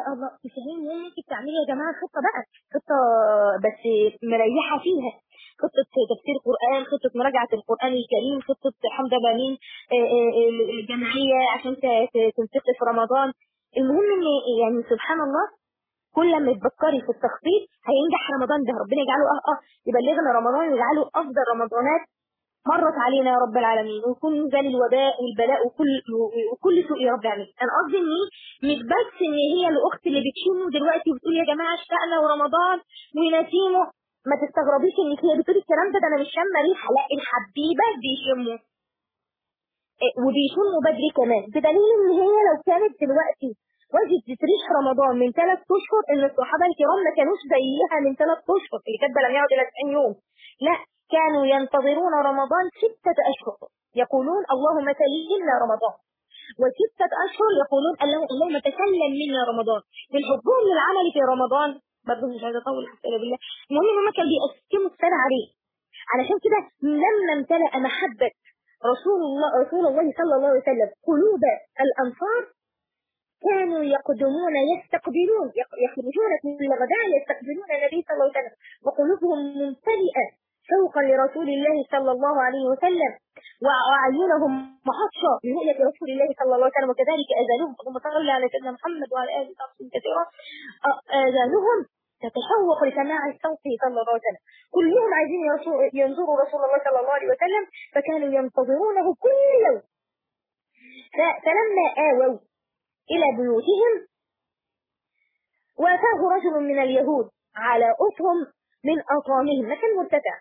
الله 90 يوم ممكن تعملي يا جماعه خطه بقى خطه بس مريحه فيها خطه تفسير قران خطه مراجعه القران الكريم خطه حمد بنين الجمعيه عشان تنفقي في رمضان المهم ان يعني سبحان الله كل ما تفكري في التخطيط هينجح رمضان ده ربنا يجعله اه اه يبلغنا رمضان ويجعله افضل رمضانات مرت علينا يا رب العالمين ويكون زال الوباء والبلاء وكل وكل سوء يا رب العالمين انا قصدي ان مش بس ان هي الاخت اللي بتشمه دلوقتي وبتقول يا جماعه اشتقنا ورمضان ونسيمه ما تستغربيش انك هي بتقول الكلام ده ده انا مش شامه ريحه لا الحبيبه بيشموا وبيشموا بدري كمان بدليل ان هي لو كانت دلوقتي وجدت ريح رمضان من ثلاث اشهر ان الصحابه الكرام ما كانوش زيها من ثلاث اشهر اللي كاتبه لم يعد الى 90 يوم لا كانوا ينتظرون رمضان ستة أشهر يقولون اللهم سلمنا رمضان وستة أشهر يقولون اللهم تسلم منا رمضان من حبهم للعمل في رمضان برضه مش عايزة أطول حتى بالله المهم إن هم كانوا بيقسموا السنة عليه علشان كده لما امتلأ محبة رسول الله رسول الله صلى الله عليه وسلم قلوب الأنصار كانوا يقدمون يستقبلون يخرجون كل غداء يستقبلون النبي صلى الله عليه وسلم وقلوبهم ممتلئة شوقا لرسول الله صلى الله عليه وسلم وأعينهم محشة من رؤية رسول الله صلى الله عليه وسلم وكذلك أذانهم اللهم صل على سيدنا محمد وعلى آله وصحبه كثيرا آذانهم تتشوق لسماع الصوت صلى الله عليه وسلم كلهم عايزين ينظروا رسول الله صلى الله عليه وسلم فكانوا ينتظرونه كل يوم فلما آووا إلى بيوتهم وافاه رجل من اليهود على أسهم من أطامهم مكان مرتفع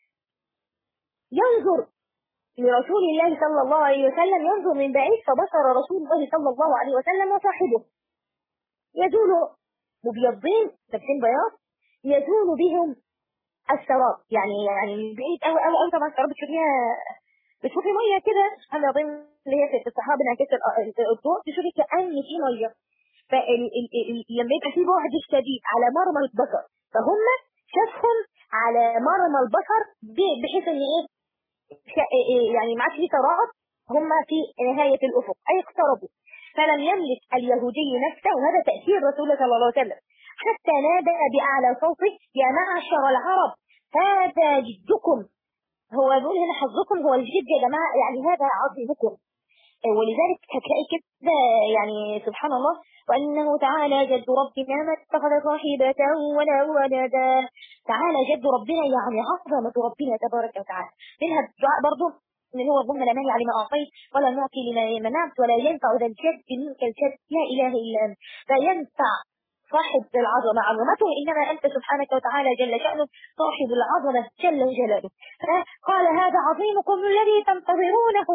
ينظر لرسول الله صلى الله عليه وسلم ينظر من بعيد فبصر رسول الله صلى الله عليه وسلم وصاحبه يزول مبيضين لابسين بياض يزول بهم السراب يعني يعني من بعيد قوي قوي قوي طبعا السراب بتشوفيها بتشوفي ميه كده سبحان الله العظيم اللي هي في الصحابه انعكاس الضوء تشوفي كأن في ميه فلما يبقى في بعد شديد على مرمى البصر فهم شافهم على مرمى البصر بحيث ان ايه يعني ما عادش في تراعب هم في نهاية الأفق أي اقتربوا فلم يملك اليهودي نفسه وهذا تأثير رسول الله صلى الله عليه وسلم حتى نادى بأعلى صوته يا معشر العرب هذا جدكم هو يقول هنا حظكم هو الجد يا جماعة يعني هذا عظيمكم ولذلك هتلاقي كده يعني سبحان الله وأنه تعالى جد ربنا ما اتخذ صاحبة ولا ولدا تعالى جد ربنا يعني عظمة ربنا تبارك وتعالى منها الدعاء برضه من هو اللهم لا مانع لما أعطيت ولا نعطي لما منعت ولا ينفع ذا الجد منك الجد لا إله إلا أنت لا ينفع صاحب العظمة عظمته إنما أنت سبحانك وتعالى جل شأنه صاحب العظمة جل جلاله فقال هذا عظيمكم الذي تنتظرونه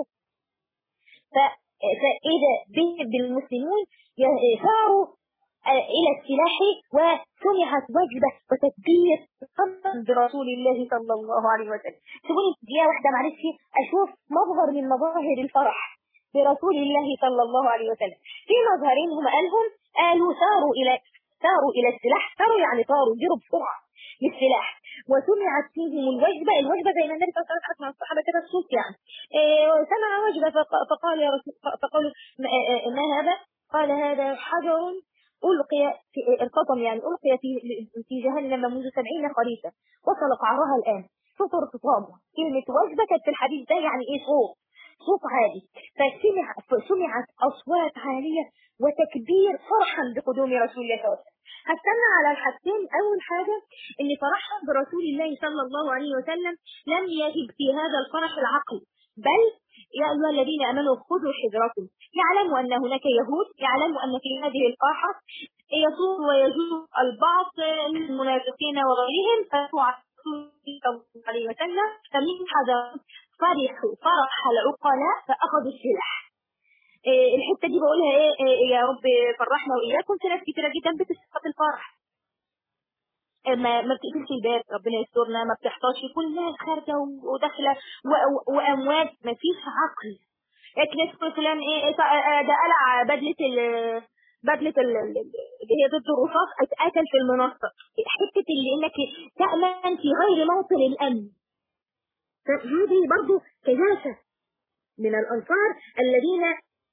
فإذا به بالمسلمون ثاروا إلى السلاح وسمعت وجبة وتكبير قسما برسول الله صلى الله عليه وسلم سيبوني دقيقة واحدة معلش أشوف مظهر من مظاهر الفرح برسول الله صلى الله عليه وسلم في مظهرين هم قالهم قالوا ثاروا إلى ثاروا إلى السلاح ثاروا يعني طاروا جروا بسرعة للسلاح وسمعت فيهم الوجبة الوجبة زي ما النبي صلى الله عليه وسلم مع الصحابة كده الصوت يعني إيه سمع وجبة فقال يا رسول فقالوا ما هذا قال هذا حجر ألقي في القطم يعني ألقي في في جهنم منذ سبعين خريفا وصل قعرها الآن سطر خطامه كلمة وجبة كانت في الحديث ده يعني إيه صوت صوت عالي فسمع فسمعت أصوات عالية وتكبير فرحا بقدوم رسول الله صلى الله عليه وسلم هستنى على الحاجتين أول حاجة إن فرحهم برسول الله صلى الله عليه وسلم لم يجب في هذا الفرح العقل بل يا أيها الذين آمنوا خذوا حذركم يعلموا أن هناك يهود يعلموا أن في هذه الفاحة يصور ويجوز البعض من المنافقين وغيرهم فهو صلى الله عليه وسلم فمن حذر فرحوا فرح العقلاء فأخذوا السلاح إيه الحته دي بقولها ايه, إيه يا رب فرحنا واياكم في ناس كتيره جدا بتسقط الفرح ما ما بتقفلش الباب ربنا يسترنا ما بتحتاجش كلها خارجه وداخله واموات ما فيش عقل اكنس فلان ايه ده قلع بدله ال بدله اللي هي ضد الرصاص اتقتل في المنصه حته اللي انك تامن في غير موطن الامن هذه برضه كناسه من الانصار الذين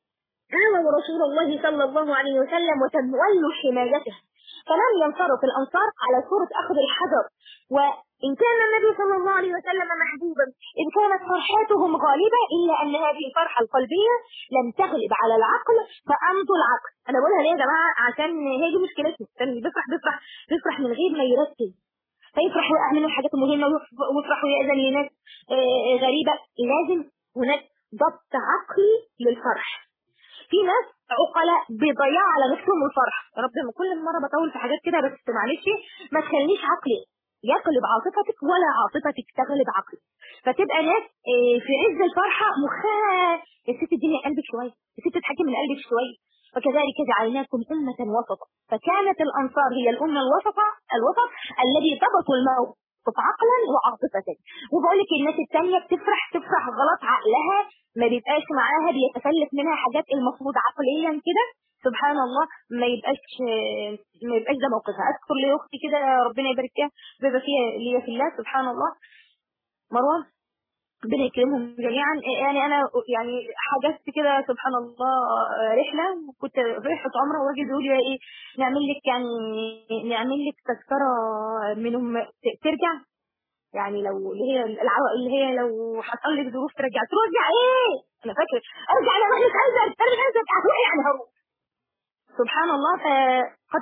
آووا رسول الله صلى الله عليه وسلم وتولوا حمايته فلم ينصرف الأنصار على صورة أخذ الحجر وإن كان النبي صلى الله عليه وسلم محبوبا إن كانت فرحتهم غالبة إلا أن هذه الفرحة القلبية لم تغلب على العقل فأمضوا العقل أنا بقولها ليه يا جماعة عشان هي دي مشكلتنا اللي بيفرح بيفرح بيفرح من غير ما يركز فيفرح ويقع منه الحاجات المهمة ويفرح ويأذن لناس غريبة لازم هناك ضبط عقلي للفرح في ناس عقلاء بيضيعوا على نفسهم الفرح يا رب انا كل مره بطول في حاجات كده بس معلش ما تخليش عقلي يغلب عاطفتك ولا عاطفتك تغلب عقلي فتبقى ناس في عز الفرحه مخها يا ست اديني قلبك شويه يا ست اتحكم من قلبك شويه وكذلك جعلناكم أمة وسطا فكانت الأنصار هي الأمة الوسطى الوسط الذي ضبطوا الموقف عقلا وعاطفة وبقول لك الناس الثانية بتفرح تفرح غلط عقلها ما بيبقاش معاها بيتفلت منها حاجات المفروض عقليا كده سبحان الله ما يبقاش ما يبقاش ده موقفها اذكر لي اختي كده ربنا يبارك فيها بيبقى فيها ليا في الله سبحان الله مروان ربنا يكرمهم جميعا يعني انا يعني حجزت كده سبحان الله رحله وكنت رحله عمره وراجل بيقول لي ايه نعمل لك يعني نعمل لك تذكره منهم ترجع يعني لو اللي هي العو... اللي هي لو حصل لك ظروف ترجع ترجع ايه انا فاكر ارجع انا مش عايزه ارجع عايزه هروح يعني هروح سبحان الله فقد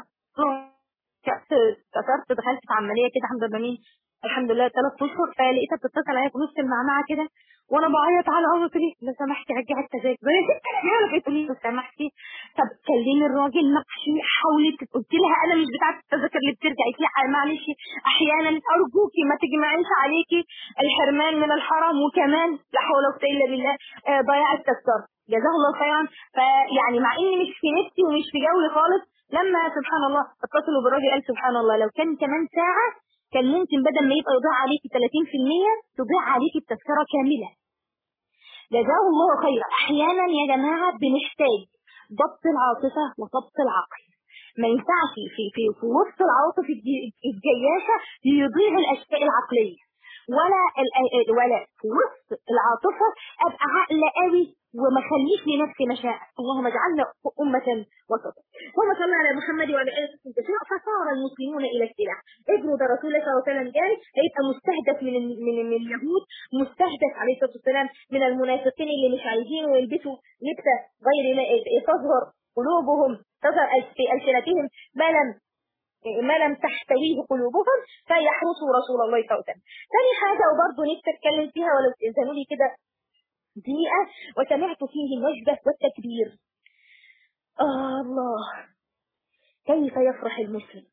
كسرت دخلت في عمليه كده الحمد لله مين الحمد لله ثلاث اشهر فلقيتها بتتصل عليا في نص المعمعه كده وانا بعيط على عمري تقول لي لو سمحتي رجعي التذاكر يا تقول لي لو سمحتي طب كلمي الراجل نقشي حاولي قلت لها انا مش بتاعه التذاكر اللي بترجع قلت لها معلش احيانا ارجوكي ما تجمعيش عليكي الحرمان من الحرام وكمان لا حول ولا قوه الا بالله ضياع التذكره جزاه الله خيرا فيعني مع اني مش في نفسي ومش في جولي خالص لما سبحان الله اتصلوا بالراجل قال سبحان الله لو كان كمان ساعه كان ممكن بدل ما يبقى يضيع عليكي 30% تضيع عليكي التذكرة كاملة جزاه الله خيرا احيانا يا جماعة بنحتاج ضبط العاطفة وضبط العقل ما ينفعش في في في وسط العواطف الجياشة يضيع الاشياء العقلية ولا ولا في وسط العاطفة ابقى عاقلة قوي وما خليش لنفسي مشاعر اللهم اجعلنا أمة وسطا اللهم صل على محمد وعلى آله وصحبه كثيرا فصار المسلمون إلى السلاح ابنه ده رسول الله صلى الله عليه وسلم قال هيبقى مستهدف من من من اليهود مستهدف عليه الصلاة والسلام من المنافقين اللي مش عايزين يلبسوا لبسة غير تظهر قلوبهم تظهر في ألسنتهم ما لم ما لم تحتويه قلوبهم فيحرسوا رسول الله صلى الله عليه وسلم. ثاني حاجة وبرضه نفسي أتكلم فيها ولو تأذنوا لي كده دقيقة وسمعت فيه الوجبة والتكبير آه الله كيف يفرح المسلم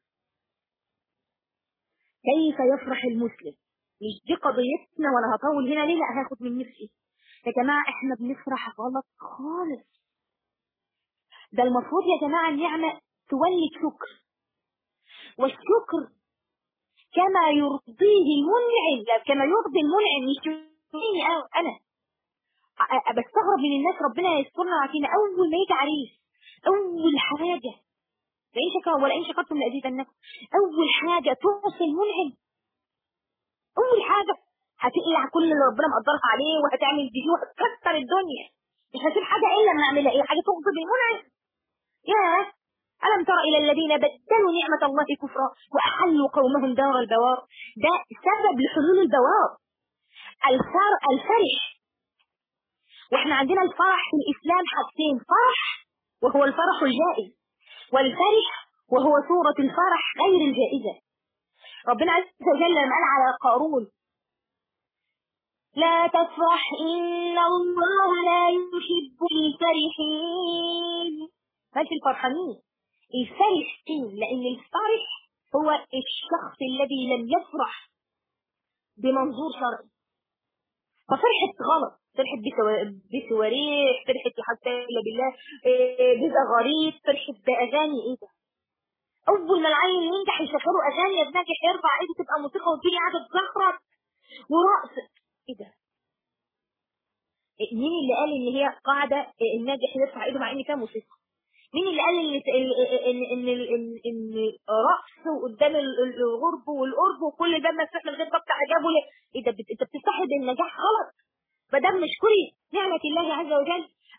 كيف يفرح المسلم مش دي قضيتنا ولا هطول هنا ليه لا هاخد من نفسي يا جماعة احنا بنفرح غلط خالص ده المفروض يا جماعة النعمة تولد شكر والشكر كما يرضيه المنعم كما يرضي المنعم مش يرضيني انا بستغرب من الناس ربنا يسترنا عارفين اول ما يجي عريس اول حاجه لئن شكر ولئن شكرتم لازيدنكم اول حاجه تعصي المنعم اول حاجه هتقلع كل اللي ربنا مقدرك عليه وهتعمل فيديو هتكسر الدنيا مش هتسيب حاجه الا لما اعملها ايه حاجه تغضب المنعم ياه ألم تر إلى الذين بدلوا نعمة الله كفرا وأحلوا قومهم دار البوار ده سبب لحلول البوار الفر الفرح واحنا عندنا الفرح في الإسلام حاجتين فرح وهو الفرح الجائز والفرح وهو صورة الفرح غير الجائزة ربنا عز وجل لما قال على قارون لا تفرح إن الله لا يحب الفرحين ماشي الفرحانين الفرحين لأن الفرح هو الشخص الذي لم يفرح بمنظور شرعي ففرحت غلط فرحت بسواريخ فرحت حتى إلا بالله بزغاريت فرحت بأغاني إيه ده أول ما العيل ينجح يشغلوا أغاني الناجح يرفع إيده تبقى موسيقى والدنيا قاعدة تزخرف ورقص إيه ده مين اللي قال ان هي قاعده الناجح يرفع ايده مع ان فيها موسيقى مين اللي قال ان ان ان ان, إن رقص قدام الغرب والقرب وكل ده مفتوح من غير ضبط عجابه ايه ده انت بتستحي بالنجاح غلط ما دام مشكوري نعمه الله عز وجل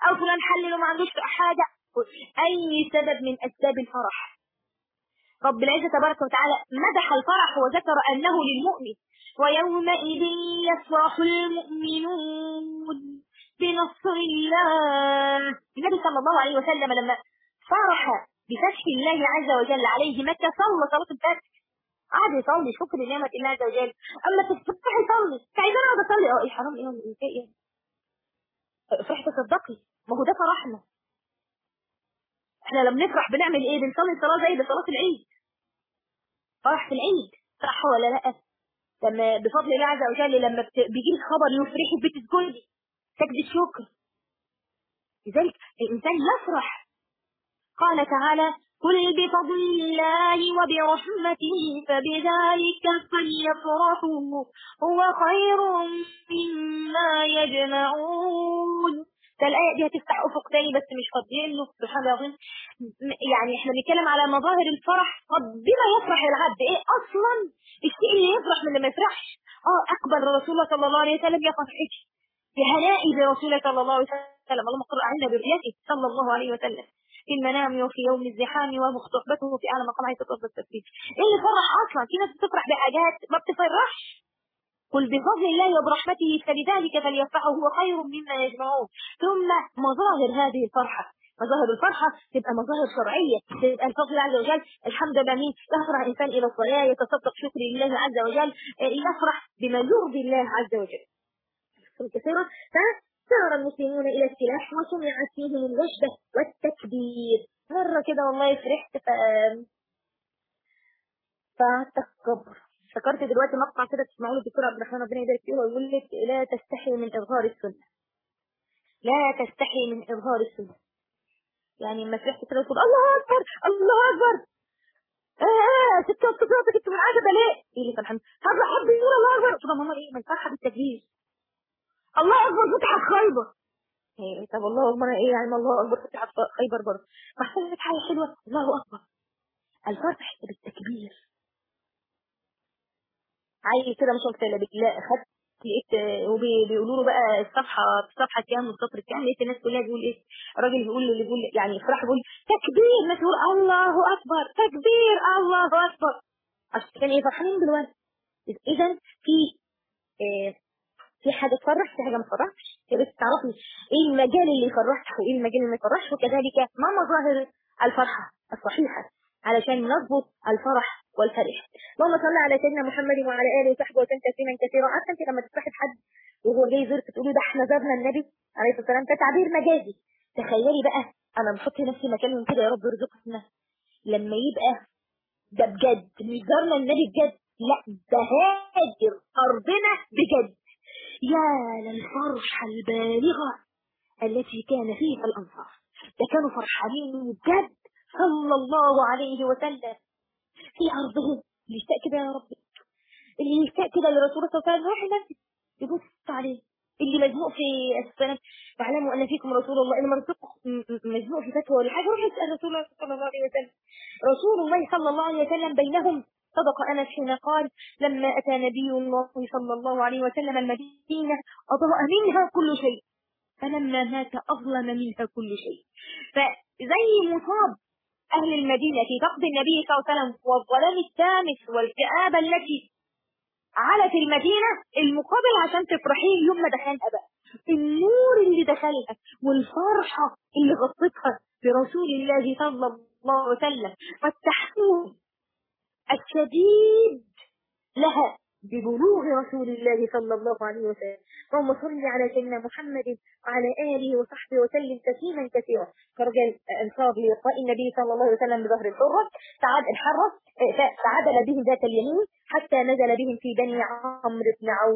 او فلان حلل وما عندوش حاجة اي سبب من اسباب الفرح رب العزة تبارك وتعالى مدح الفرح وذكر انه للمؤمن ويومئذ يفرح المؤمنون بنصر الله النبي صلى الله عليه وسلم لما فرح بفتح الله عز وجل عليه مكة صلى صلاة الفتح قعد يصلي شكر لنعمة الله عز وجل اما تفتحي صلي عايزة انا اقعد اصلي اه ايه حرام ايه ايه ايه فرحت تصدقي ما هو ده فرحنا احنا لما نفرح بنعمل ايه بنصلي صلاة زي صلاة العيد فرح في العيد صح ولا لا لما بفضل الله عز وجل لما بيجي لك خبر يفرحك بتسجدي سجد الشكر لذلك الانسان يفرح قال تعالى قل بفضل الله وبرحمته فبذلك فليفرحوا هو خير مما يجمعون فالآية دي هتفتح أفق تاني بس مش فاضيين له سبحان الله يعني احنا بنتكلم على مظاهر الفرح طب بما يفرح العبد ايه اصلا الشيء اللي يفرح من اللي ما يفرحش اه اقبل رسول الله صلى الله عليه وسلم يا فرحتي بهنائي برسول الله صلى الله عليه وسلم اللهم قل علينا برؤيته صلى الله عليه وسلم في المنام وفي يوم الزحام ومخطبته في اعلى مقام عايزه تفضل التفكير ايه اللي فرح اصلا في ناس بتفرح بحاجات ما بتفرحش قل بفضل الله وبرحمته فلذلك فليفرحوا هو خير مما يجمعون ثم مظاهر هذه الفرحة مظاهر الفرحة تبقى مظاهر شرعية تبقى الفضل الله عز وجل الحمد لله مين يفرح الإنسان إلى الصلاة يتصدق شكر لله عز وجل يفرح بما يرضي الله عز وجل كثيرة فسار المسلمون إلى السلاح وسمعت فيهم الوجبة والتكبير مرة كده والله فرحت ف فالتكبر افتكرت دلوقتي مقطع كده تسمعوه الدكتور عبد الرحمن ربنا يبارك فيه ويقول لك لا تستحي من اظهار السنه لا تستحي من اظهار السنه يعني لما فرحت كده تقول الله اكبر الله اكبر اه ست صوتك كنت منعجبه ليه؟ ايه اللي فرحان؟ طب حد يقول الله اكبر طب ماما ايه ما الفرحه بالتكبير الله اكبر فتحت خيبر ايه طب الله اكبر ايه يعني الله اكبر فتحت خيبر برضه ما حصلت حاجه حلوه الله اكبر الفرح بالتكبير عايز كده مش قلت لا خدت لقيت وبيقولوا له بقى الصفحه الصفحه كام والسطر كام لقيت الناس كلها بيقول ايه الراجل بيقول اللي بيقول يعني فرح بيقول تكبير الناس بيقول الله اكبر تكبير الله اكبر عشان كان ايه فرحانين بالولد اذا في إيه في حاجه تفرح في حاجه ما تفرحش بس تعرفي ايه المجال اللي يفرحك وايه المجال اللي ما يفرحش وكذلك ما مظاهر الفرحه الصحيحه علشان نضبط الفرح والفرح اللهم صل على سيدنا محمد وعلى اله وصحبه وسلم تسليما كثيرا عارفه انت لما تصاحب حد وهو جاي يزورك تقولي ده احنا زرنا النبي عليه الصلاه والسلام ده تعبير مجازي تخيلي بقى انا بحط نفسي مكانهم كده يا رب ارزقنا لما يبقى ده بجد مش زرنا النبي بجد لا ده هاجر ارضنا بجد يا للفرحه البالغه التي كان فيها الانصار ده كانوا فرحانين بجد صلى الله عليه وسلم في أرضهم اللي يشتاق كده يا رب اللي يشتاق كده لرسول الله صلى الله عليه وسلم روح المسجد يبص عليه اللي مزنوق في السنة واعلموا أن فيكم رسول الله اللي مرزوق مزنوق في فتوى ولا حاجة روح يسأل رسول الله صلى الله عليه وسلم رسول الله صلى الله عليه وسلم بينهم صدق أنس حين قال لما أتى نبي الله صلى الله عليه وسلم المدينة أضاء منها كل شيء فلما مات أظلم منها كل شيء فزي مصاب أهل المدينة في فقد النبي صلى الله عليه وسلم والظلام التامس والكآبة التي علت المدينة المقابل عشان تفرحيه يوم ما دخلها بقى النور اللي دخلها والفرحة اللي غطتها برسول الله صلى الله عليه وسلم والتحكم الشديد لها ببلوغ رسول الله صلى الله عليه وسلم اللهم صل على سيدنا محمد وعلى آله وصحبه وسلم تسليما كثيرا خرج الأنصار للقاء النبي صلى الله عليه وسلم بظهر الحرة تعاد الحرة فعدل بهم ذات اليمين حتى نزل بهم في بني عمرو بن عوف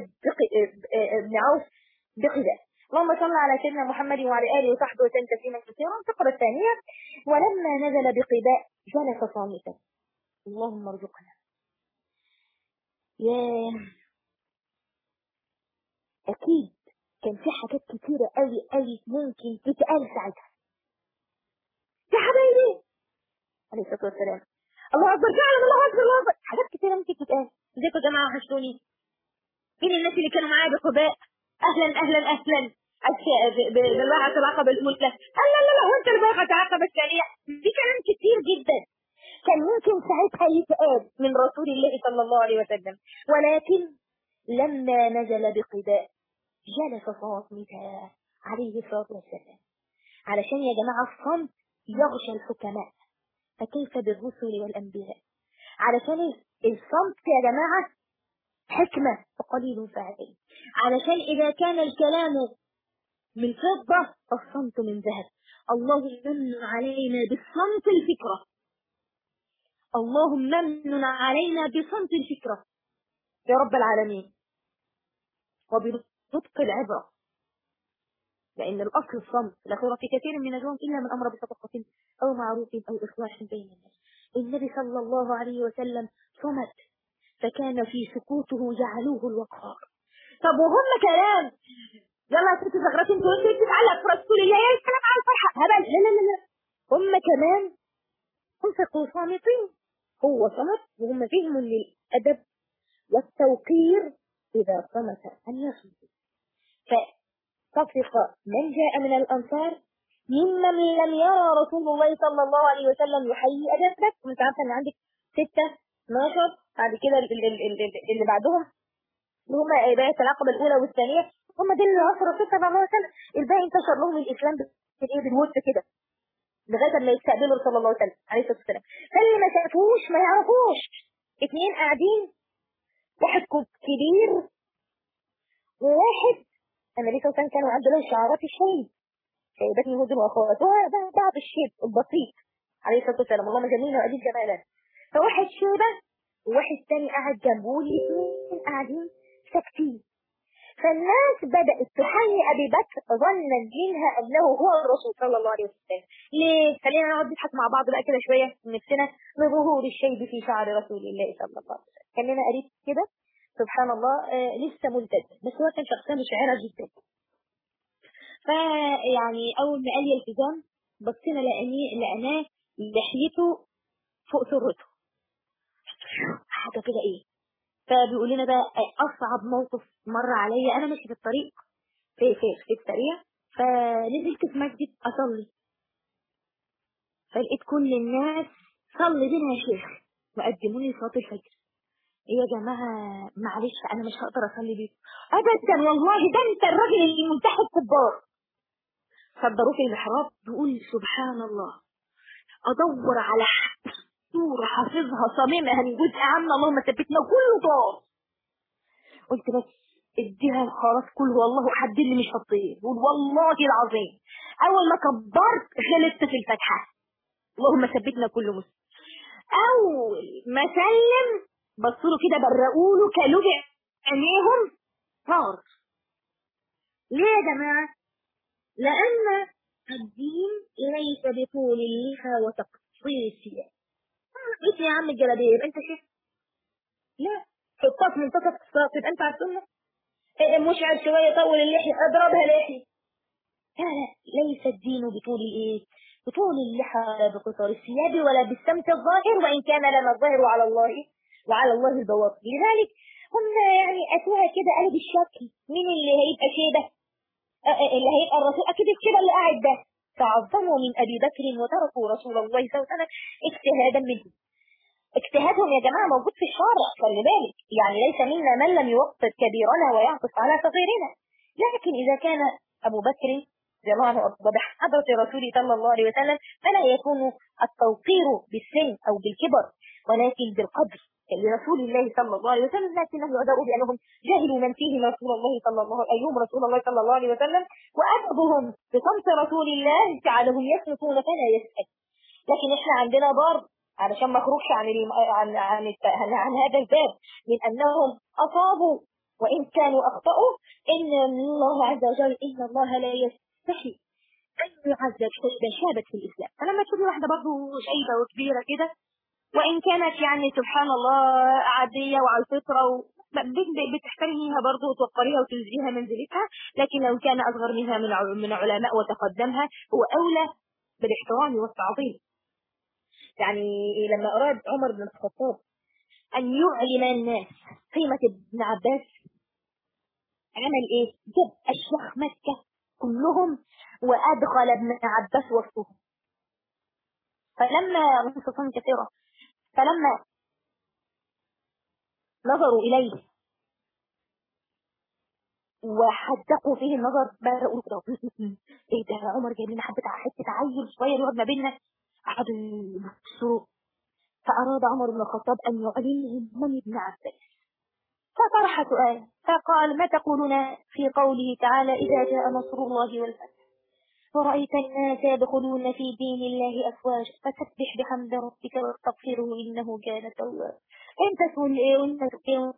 بن عوف بقباء اللهم صل على سيدنا محمد وعلى آله وصحبه وسلم تسليما كثيرا الفقرة الثانية ولما نزل بقباء جلس صامتا اللهم ارزقنا ياه أكيد كان في حاجات كتيرة قوي قوي ممكن تتقال ساعتها يا حبايبي عليه الصلاة والسلام الله أكبر فعلا الله أكبر الله أكبر حاجات كتيرة ممكن تتقال ازيكم يا جماعة وحشتوني مين الناس اللي كانوا معايا بقباء أهلا أهلا أهلا بالواقع العقبة الأولى لا لا لا لا وانت الواقع العقبة الثانية في كلام كتير جدا كان ممكن ساعتها يتقال من رسول الله صلى الله عليه وسلم ولكن لما نزل بقباء جلس صامتا عليه الصلاة والسلام علشان يا جماعة الصمت يغشى الحكماء فكيف بالرسل والأنبياء علشان الصمت يا جماعة حكمة وقليل فاعل علشان إذا كان الكلام من فضة فالصمت من ذهب اللهم من علينا بالصمت الفكرة اللهم من علينا بصمت الفكرة يا رب العالمين وبنطق العبرة لأن الأصل الصمت لا خير في كثير من نجوم إلا من أمر بصدقة أو معروف أو إصلاح بين الناس النبي صلى الله عليه وسلم صمت فكان في سكوته يعلوه الوقار طب وهم كلام يلا يا ست زغرات انت وانت تتعلق في رسول الله يا الكلام على الفرحة هبل لا لا لا لا هم كمان انفقوا صامتين هو صمت وهم فهموا للأدب والتوقير إذا صمت أن يصمت فتصف من جاء من الأنصار ممن لم يرى رسول الله صلى الله عليه وسلم يحيي أدبك وانت عارفة ان عندك ستة 12 بعد كده اللي بعدهم اللي هم بيعة العقبة الأولى والثانية هم دول اللي عصروا الرسول صلى الله عليه وسلم الباقي انتشر لهم الإسلام بالايه بالود كده لغاية ما يستقبلوا صلى الله عليه وسلم عليه الصلاة والسلام فاللي ما شافوش ما يعرفوش اثنين قاعدين واحد كبير وواحد النبي صلى الله عليه وسلم كانوا عنده له شعارات الشيب سيدات يهود واخواتها بعض الشيب البسيط عليه الصلاة والسلام اللهم جميل وأديب جمالا فواحد شيبة وواحد تاني قاعد جنبه والاثنين قاعدين ساكتين فالناس بدأت تحيي أبي بكر ظنا منها أنه هو الرسول صلى الله عليه وسلم ليه؟ خلينا نقعد نضحك مع بعض بقى كده شوية نفسنا لظهور الشيب في شعر رسول الله صلى الله عليه وسلم كان لنا قريب كده سبحان الله آه لسه ملتزم بس هو كان شخصية مشاعرة جدا فيعني أول ما قال لي التزام بصينا لقيناه لقيناه لحيته فوق سرته حاجة كده ايه فبيقول لنا بقى اصعب موقف مر عليا انا ماشي في الطريق في في في السريع فنزلت في مسجد اصلي فلقيت كل الناس صلي بينا يا شيخ وقدموا لي صلاه الفجر ايه يا جماعه معلش انا مش هقدر اصلي بيكم ابدا والله ده انت الراجل اللي منتهى الكبار صدروه في المحراب بيقول سبحان الله ادور على سورة حافظها صميمها من جزء عامة اللهم ثبتنا كله طار قلت بس اديها الخلاص كله والله حد اللي مش هطير قول والله العظيم اول ما كبرت غلطت في الفتحة اللهم ثبتنا كل مسلم اول ما سلم بصوا له كده برقوا له كلوا عينيهم نار ليه يا جماعة لان الدين ليس بطول اللحى وتقصير الثياب ايش يا عم الجلابيه يبقى انت شيخ لا حطها في منتصف الصلاه تبقى انت على السنه إيه مشعل شويه طول اللحيه اضربها لحيه لا لا ليس الدين بطول الايه بطول اللحى ولا بقصر الثياب ولا بالسمت الظاهر وان كان لنا الظاهر على الله وعلى الله البواطن لذلك هم يعني اتوها كده قلب الشكل مين اللي هيبقى كده اللي هيبقى الرسول اكيد كده اللي قاعد ده تعظموا من ابي بكر وتركوا رسول الله صلى الله عليه وسلم اجتهادا منه اجتهادهم يا جماعة موجود في الشارع خلي بالك يعني ليس منا من لم يوقف كبيرنا ويعطف على صغيرنا لكن إذا كان أبو بكر رضي الله عنه بحضرة رسول صلى الله عليه وسلم فلا يكون التوقير بالسن أو بالكبر ولكن بالقدر لرسول الله صلى الله عليه وسلم لكنه يعذر بأنهم جهلوا من فيهم رسول الله صلى الله عليه أيهم رسول الله صلى الله عليه وسلم وأدبهم بصمت رسول الله جعلهم يسلكون فلا يسأل لكن احنا عندنا ضرب علشان ما اخرجش عن عن عن, عن, عن هذا الباب من انهم اصابوا وان كانوا اخطاوا ان الله عز وجل ان الله لا يستحي ان يعذب شيبه شابت في الاسلام فلما تشوفي واحده برضه شيبه وكبيره كده وان كانت يعني سبحان الله عاديه وعلى الفطره بتحترميها برضه وتوقريها وتنزليها منزلتها لكن لو كان اصغر منها من من علماء وتقدمها هو اولى بالاحترام والتعظيم يعني لما أراد عمر بن الخطاب أن يعلم الناس قيمة ابن عباس عمل إيه؟ جاب أشياخ مكة كلهم وأدخل ابن عباس وسطهم فلما نصفهم كثيرة فلما نظروا إليه وحدقوا فيه النظر بدأوا كده ايه ده عمر جايب لنا حبة حتة عيل صغير يقعد ما بيننا قعدوا يبصوا فأراد عمر بن الخطاب أن يعلمهم من ابن عباس فطرح سؤال فقال ما تقولون في قوله تعالى إذا جاء نصر الله والفتح ورأيت الناس يدخلون في دين الله أفواجا فسبح بحمد ربك واستغفره إنه كان توابا انت تقول ايه وانت تقول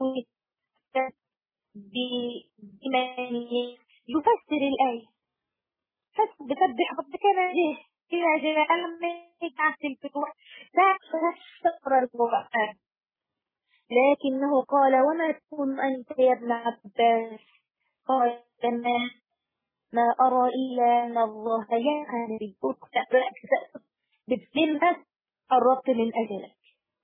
بإيمانه يفسر الآية فسبح ربك نجيه إذا جاء الميت الفتوح فسر القرآن لكنه قال وما تكون أنت يا ابن عباس قال ما ما أرى إلا أن الله يعلم بالبطء بتلمس قربت من أجلك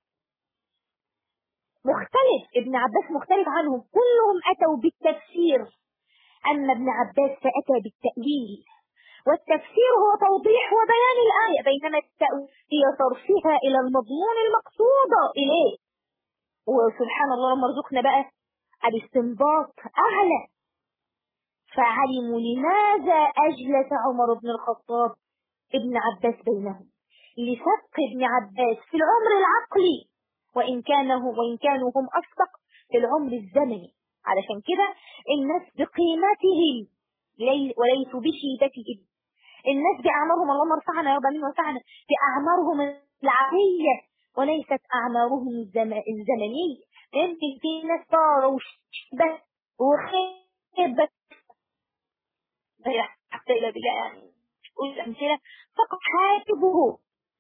مختلف ابن عباس مختلف عنهم كلهم أتوا بالتفسير أما ابن عباس فأتى بالتأويل والتفسير هو توضيح وبيان الآية بينما التأويل هي صرفها إلى المضمون المقصود إليه وسبحان الله لما رزقنا بقى الاستنباط أعلى فعلموا لماذا أجلس عمر بن الخطاب ابن عباس بينهم لسبق ابن عباس في العمر العقلي وإن كانه وإن كانوا هم أسبق في العمر الزمني علشان كده الناس بقيمتهم وليسوا بشيبتهم الناس بأعمارهم اللهم ارفعنا يا رب من وسعنا بأعمارهم العقلية وليست أعمارهم الزمنية لأن في ناس صاروا شبه وخيبة حتى إلى بلا يعني قول الأمثلة فقط حاسبه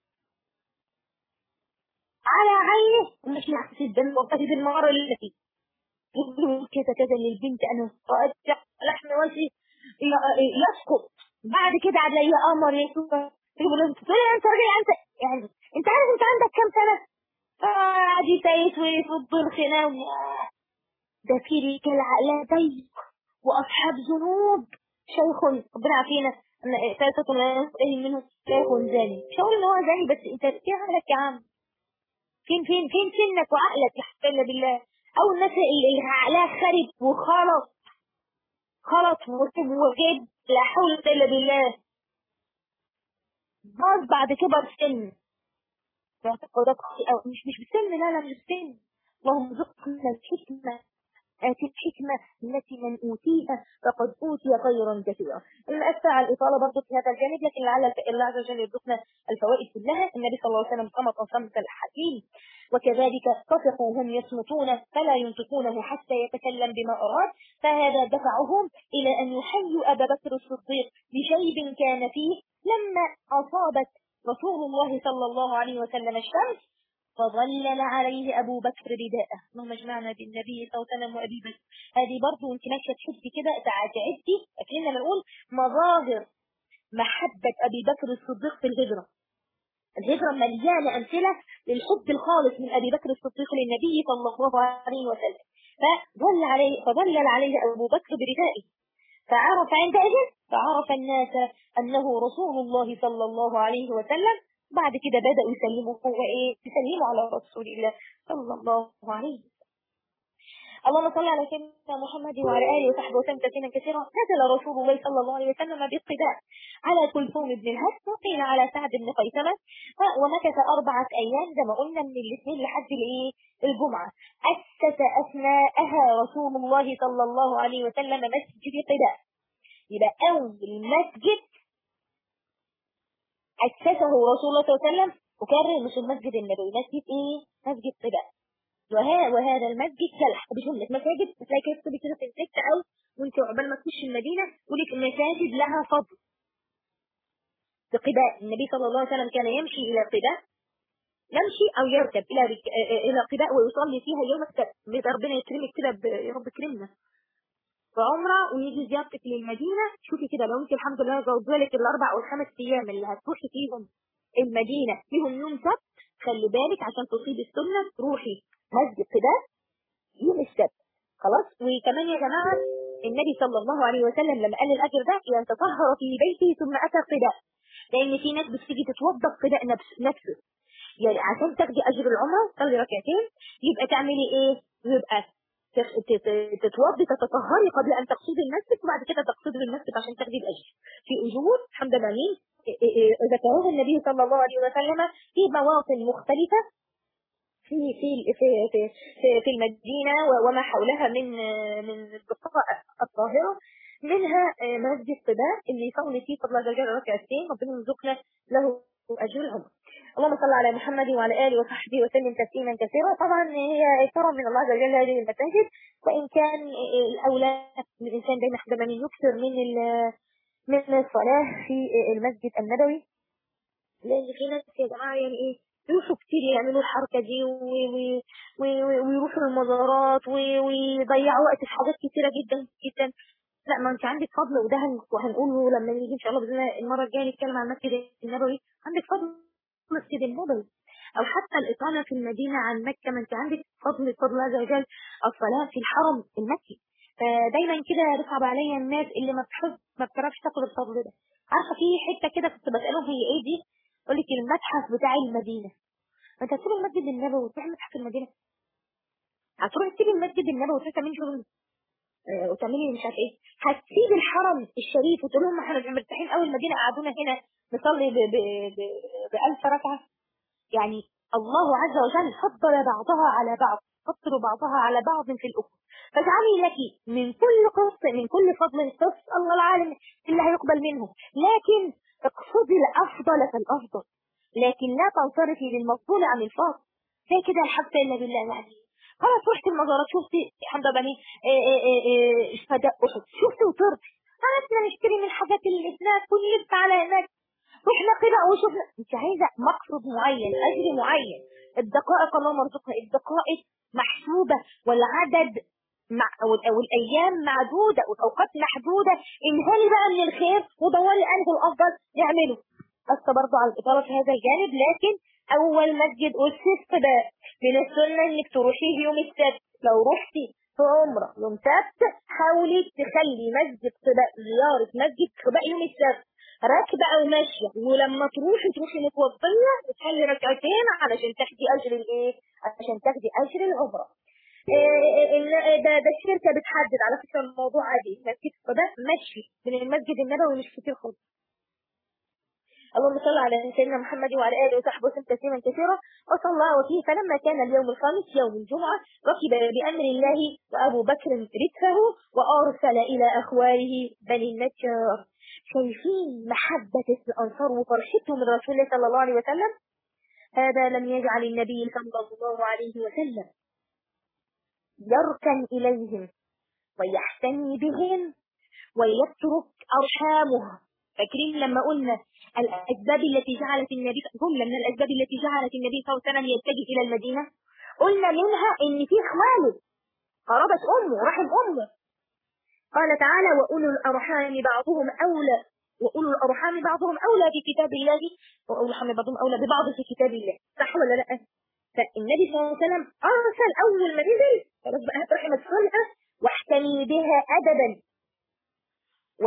على عينه مش نحس الدم وقتي بالمرة التي يقول كذا كذا للبنت أنا رأيت لحم وجهي يسقط بعد كده هتلاقيه قمر يسوع يقول له انت انت راجل انت يعني انت عارف انت عندك كام سنه؟ قاعد يسيس ويفض الخناوي ده في رجال عقلها ضيق واصحاب ذنوب شيخ ربنا عافينا ثلاثة لا ينتهي منه شيخ زاني مش هقول ان هو زاني بس انت في عقلك يا عم فين فين فين سنك وعقلك يا حبيبنا بالله او الناس اللي عقلها خرب وخلط خلط وجد لا حول الا بالله باظ بعد كبر سن اعتقادات او مش مش بسن لا لا مش بسن اللهم ارزقنا الحكمة آتي الحكمة التي من أوتيها فقد أوتي خيرا كثيرا أسفى على الإطالة برضه في هذا الجانب لكن لعل الله عز وجل يرزقنا الفوائد كلها النبي صلى الله عليه وسلم صمت صمت الحكيم وكذلك صفقوا هم يصمتون فلا ينطقونه حتى يتكلم بما أراد فهذا دفعهم إلى أن يحيوا أبا بكر الصديق بشيب كان فيه لما أصابت رسول الله صلى الله عليه وسلم الشمس فظلل عليه أبو بكر رداءه اللهم اجمعنا بالنبي صلى الله عليه وسلم وأبي بكر هذه برضه انت ماشية تحبي كده تعدي أكلنا بنقول مظاهر محبة أبي بكر الصديق في الهجرة الهجرة مليانة أمثلة للحب الخالص من أبي بكر الصديق للنبي صلى الله عليه وسلم فظل عليه فظلل عليه أبو بكر بردائه فعرف عندئذ فعرف الناس أنه رسول الله صلى الله عليه وسلم بعد كده بدأوا يسلموا هو إيه يسلموا على رسول الله صلى الله عليه وسلم اللهم صل على سيدنا محمد وعلى اله وصحبه وسلم تسليما كثيرا نزل رسول الله صلى الله عليه وسلم باقتداء على كلثوم بن الهد وقيل على سعد بن قيثمة ومكث أربعة أيام زي ما قلنا من الاثنين لحد الايه الجمعة أسس أثناءها رسول الله صلى الله عليه وسلم مسجد قداء يبقى أول مسجد أسسه رسول الله صلى الله عليه وسلم وكرر مش المسجد النبوي مسجد إيه؟ مسجد قباء وهذا وهذا المسجد سلح بجملة مساجد تلاقي كده تكتبي كده في النت أو وأنت عقبال ما تخش المدينة يقول لك مساجد لها فضل في قباء النبي صلى الله عليه وسلم كان يمشي إلى قباء يمشي أو يركب إلى إلى قباء ويصلي فيها يوم السبت ربنا يكرمك كده يا رب كرمنا بعمرة ويجي زيارتك للمدينة شوفي كده لو انت الحمد لله زوجوا لك الاربع او الخمس ايام اللي هتروحي فيهم المدينة فيهم يوم سبت خلي بالك عشان تصيب السنة تروحي مسجد كده يوم السبت خلاص وكمان يا جماعة النبي صلى الله عليه وسلم لما قال الأجر ده أن تطهر في بيته ثم أتى قداء لأن في ناس بتيجي تتوضا قداء نفس نفسه يعني عشان تاخدي أجر العمرة تصلي ركعتين يبقى تعملي إيه؟ يبقى تتوضي تتطهري قبل أن تقصدي المسجد وبعد كده تقصدي المسجد عشان تاخدي الأجر في أجور الحمد لله مين ذكروها النبي صلى الله عليه وسلم في مواطن مختلفة في في في في في, في المدينة وما حولها من من البقاع الطاهرة منها مسجد قباء اللي يصلي فيه فضل الله جل ركعتين ربنا يرزقنا له أجر العمر اللهم صل على محمد وعلى آله وصحبه وسلم تسليما كثيرا طبعا هي كرم من الله عز وجل هذه المساجد وإن كان الأولى الإنسان دايما حدما يكثر من من الصلاة في المسجد النبوي لأن في ناس يا جماعة يعني إيه يروحوا كتير يعملوا الحركة دي ويروحوا المزارات ويضيعوا وقت في حاجات كتيرة جدا جدا لا ما انت عندك فضل وده هنقوله لما نيجي ان شاء الله باذن الله المره الجايه نتكلم عن المسجد النبوي عندك فضل المسجد النبوي او حتى الاقامه في المدينه عن مكه ما انت عندك فضل فضل الله عز وجل الصلاه في الحرم المكي فدايما كده بيصعب عليا الناس اللي ما بتحب ما بتعرفش تاخد الفضل ده عارفه في حته كده كنت بسالهم هي ايه دي يقول لك المتحف بتاع المدينه انت هتسيب المسجد النبوي وتروح متحف المدينه هتروح تسيب المسجد النبوي وتروح تعملي شغل وتعملي مش عارف ايه هتسيب الحرم الشريف وتقول لهم احنا مرتاحين قوي المدينه قعدونا هنا نصلي ب ب ب بألف ركعه يعني الله عز وجل فضل بعضها على بعض فضل بعضها على بعض في الأخرى فاجعلي لك من كل قسط من كل فضل قسط الله العالم اللي هيقبل منه لكن اقصدي الأفضل فالأفضل لكن لا تنصرفي للمفضول عن الفاضل زي كده الحمد لله بالله يعني خلاص رحت المزارات شفتي الحمد لله بني شهداء احد شفتي وطرتي خلصنا نشتري من الحاجات اللي هناك ونلف على هناك رحنا كده وشفنا انت عايزه مقصد معين اجر معين الدقائق اللهم ارزقها الدقائق محسوبه والعدد مع او الايام معدوده والاوقات محدوده انهالي بقى من الخير ودوري انه الافضل نعمله بس برضه على الاطاله في هذا الجانب لكن اول مسجد اسس ده من السنه انك تروحيه يوم السبت لو رحتي في عمره يوم سبت حاولي تخلي مسجد قباء زياره مسجد قباء يوم السبت راكبه او ماشيه ولما تروحي تروحي متوضيه وتصلي ركعتين علشان تاخدي اجر الايه؟ عشان تاخدي اجر العمره. إيه ده ده الشركه بتحدد على فكره الموضوع عادي مسجد قباء ماشي من المسجد النبوي مش كتير خالص. اللهم صل على سيدنا محمد وعلى اله وصحبه وسلم تسليما كثيرا وصلى وفيه فلما كان اليوم الخامس يوم الجمعه ركب بامر الله وابو بكر ركبه وارسل الى اخوانه بني النجار شايفين محبه الانصار وفرحتهم من رسول الله صلى الله عليه وسلم هذا لم يجعل النبي صلى الله عليه وسلم يركن اليهم ويحتمي بهم ويترك ارحامه فاكرين لما قلنا الأسباب التي جعلت النبي جملة من الأسباب التي جعلت النبي صلى الله عليه وسلم يتجه إلى المدينة قلنا منها إن في إخواله قرابة أمه رحم أمه قال تعالى وأولو الأرحام بعضهم أولى وأولو الأرحام بعضهم أولى بكتاب الله وأولو الأرحام بعضهم أولى ببعض في كتاب الله صح ولا لا؟ فالنبي صلى الله عليه وسلم أرسل أول ما نزل خلاص بقى رحمة صلحة واحتمي بها أدبا و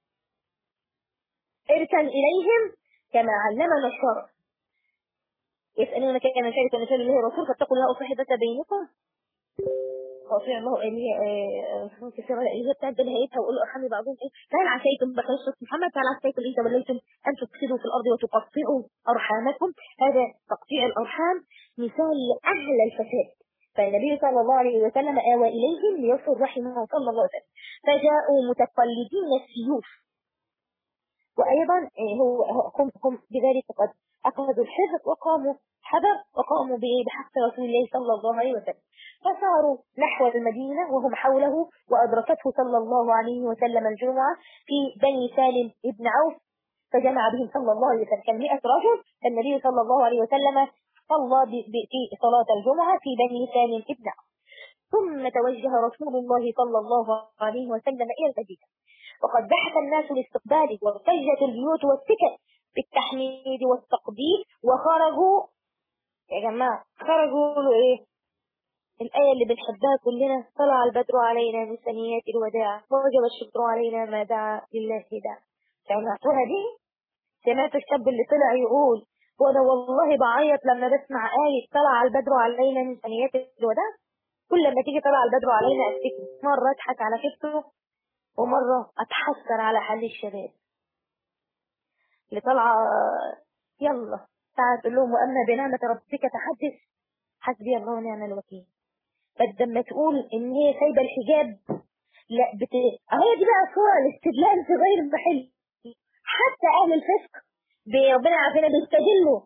اركن إليهم كما علمنا الشرع يسألونك كما شارك نسأل الله رسول فاتقوا الله صاحبة بينكم وأطيع الله اللي هي كثيرة اللي هي بتاعت بنهايتها وقولوا أرحمي بعضهم إيه فهل عسيتم بقصة محمد فهل عسيتم إن توليتم أن تفسدوا في الأرض وتقطعوا أرحامكم هذا تقطيع الأرحام مثال أهل الفساد فالنبي صلى الله عليه وسلم آوى إليهم ليصل رحمه صلى الله عليه وسلم فجاءوا متقلدين السيوف وأيضا هو هم, هم بذلك قد أخذوا الحذر وقاموا حذر وقاموا بحق رسول الله صلى الله عليه وسلم فصاروا نحو المدينة وهم حوله وأدركته صلى الله عليه وسلم الجمعة في بني سالم ابن عوف فجمع بهم صلى الله عليه وسلم كان 100 رجل النبي صلى الله عليه وسلم صلى في صلاة الجمعة في بني سالم ابن عوف ثم توجه رسول الله صلى الله عليه وسلم إلى المدينة وقد بحث الناس لاستقباله وارتجت البيوت والسكن بالتحميد والتقدير وخرجوا يا جماعة خرجوا له ايه الآية اللي بنحبها كلنا طلع البدر علينا من ثنيات الوداع ووجب الشكر علينا ما دعا لله دعا سمعتوها دي سمعت الشاب اللي طلع يقول وانا والله بعيط لما بسمع آية طلع البدر علينا من ثنيات الوداع كل لما تيجي طلع البدر علينا افتكر مرة اضحك على كتفه ومرة اتحسر على حل الشباب اللي طالعة يلا تعال تقول لهم واما بنعمة ربك تحدث حسبي الله ونعم الوكيل بدل ما تقول ان هي سايبه الحجاب لا بت... هي دي بقى صورة الاستدلال في غير المحل حتى اهل الفسق ربنا عارفين بيستدلوا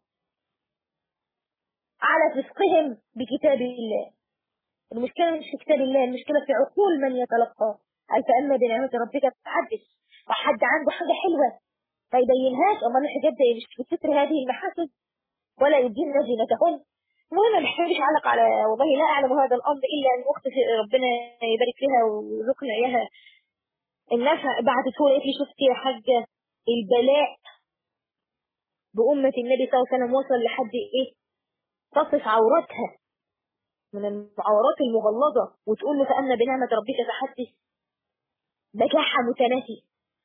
على فسقهم بكتاب الله المشكلة مش في كتاب الله المشكلة في عقول من يتلقاه هل فأما بنعمة ربك تتحدث وحد عنده حاجة حلوة ما يبينهاش أمال الحجاب ده مش بستر هذه المحاسن ولا يدين زينتهن المهم ما بحبش اعلق على والله لا اعلم هذا الامر الا ان اختي ربنا يبارك فيها ويرزقنا اياها النفع بعتت هو قالت لي شفتي يا حاجه البلاء بأمة النبي صلى الله عليه وسلم وصل لحد ايه تصف عوراتها من العورات المغلظة وتقول له فأما بنعمة ربك فحدث بجاحة متنافي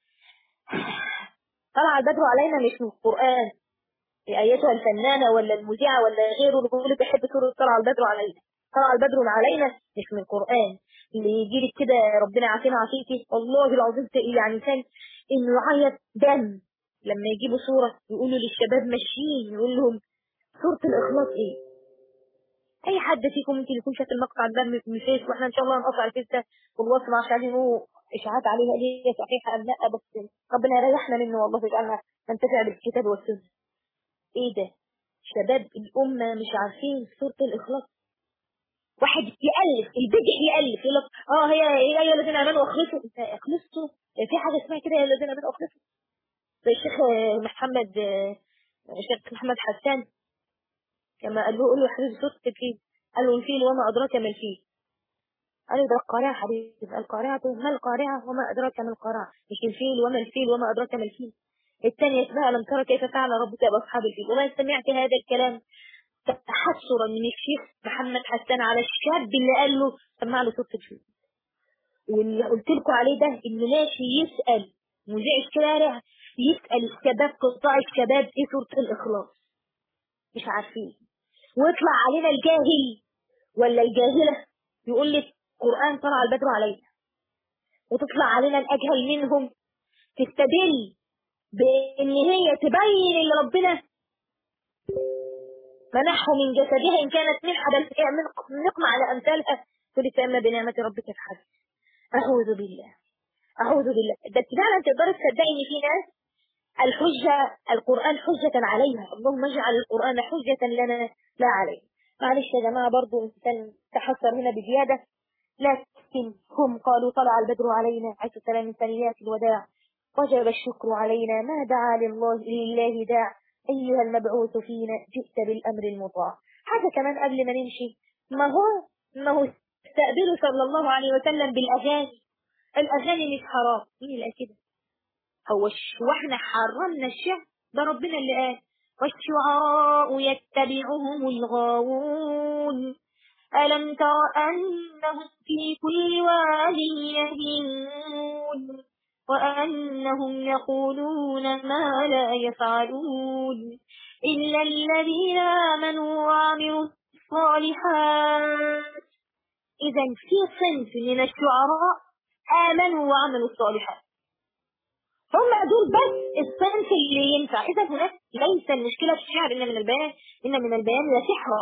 طلع البدر علينا مش من القرآن أيتها الفنانة ولا المذيعة ولا غيره اللي بيقول بحب سورة طلع البدر علينا طلع البدر علينا مش من القرآن اللي يجي لك كده ربنا يعافينا عافيكي والله العظيم يعني كان انه يعيط دم لما يجيبوا صورة يقولوا للشباب ماشيين يقول لهم صورة الإخلاص إيه؟ أي حد فيكم ممكن يكون شاف المقطع ده من الفيس وإحنا إن شاء الله هنقطع الفيس ده والوصف مع عشان إشاعات عليها هي صحيحة أم لا بس ربنا يريحنا منه والله يجعلنا ننتفع بالكتاب والسنة ايه ده شباب الأمة مش عارفين سورة الإخلاص واحد يألف البدع يألف يقول لك اه هي هي يا الذين آمنوا أخلصوا انت أخلصتوا في حاجة اسمها كده يا الذين آمنوا أخلصوا زي الشيخ محمد الشيخ محمد حسان كما قال له قول له يا حبيبي سورة الفيل قال له الفيل وما أدراك ما الفيل قال له ده القارعة حبيبي القارعة ما القارعة وما أدراك ما القارعة مش الفيل وما الفيل وما أدراك ما الفيل الثانية اسمها لم ترى كيف فعل ربك بأصحاب الفيل وما سمعت هذا الكلام تحسرا من الشيخ محمد حسان على الشاب اللي قال له سمع له صوت الفيل واللي قلت لكم عليه ده انه ماشي يسأل مذيع الشارع يسأل الشباب قطاع الشباب ايه سورة الإخلاص مش عارفين ويطلع علينا الجاهل ولا الجاهلة يقول لك قرآن طلع البدر علينا وتطلع علينا الأجهل منهم تستدل بان هي تبين اللي ربنا منحه من جسدها ان كانت منحه بل نقمع على امثالها تقول فاما بنعمه ربك فحدث اعوذ بالله اعوذ بالله ده فعلا تقدري تصدقي ان في ناس الحجه القران حجه عليها اللهم اجعل القران حجه لنا لا علينا معلش يا جماعه برضو انسان تحسر هنا بزياده لكن هم قالوا طلع البدر علينا عيسى السلام من ثنيات الوداع وجب الشكر علينا ما دعا لله لله داع أيها المبعوث فينا جئت بالأمر المطاع حاجة كمان قبل ما نمشي ما هو ما هو استقبله صلى الله عليه وسلم بالأغاني الأغاني مش حرام مين اللي قال كده هو واحنا حرمنا الشعر ده ربنا اللي قال والشعراء يتبعهم الغاوون ألم تر أنهم في كل واد يهيمون وأنهم يقولون ما لا يفعلون إلا الذين آمنوا وعملوا الصالحات إذا في صنف من الشعراء آمنوا وعملوا الصالحات هم دول بس الصنف اللي ينفع إذا هناك ليس المشكلة في الشعر إن من البيان إن من البيان لا سحر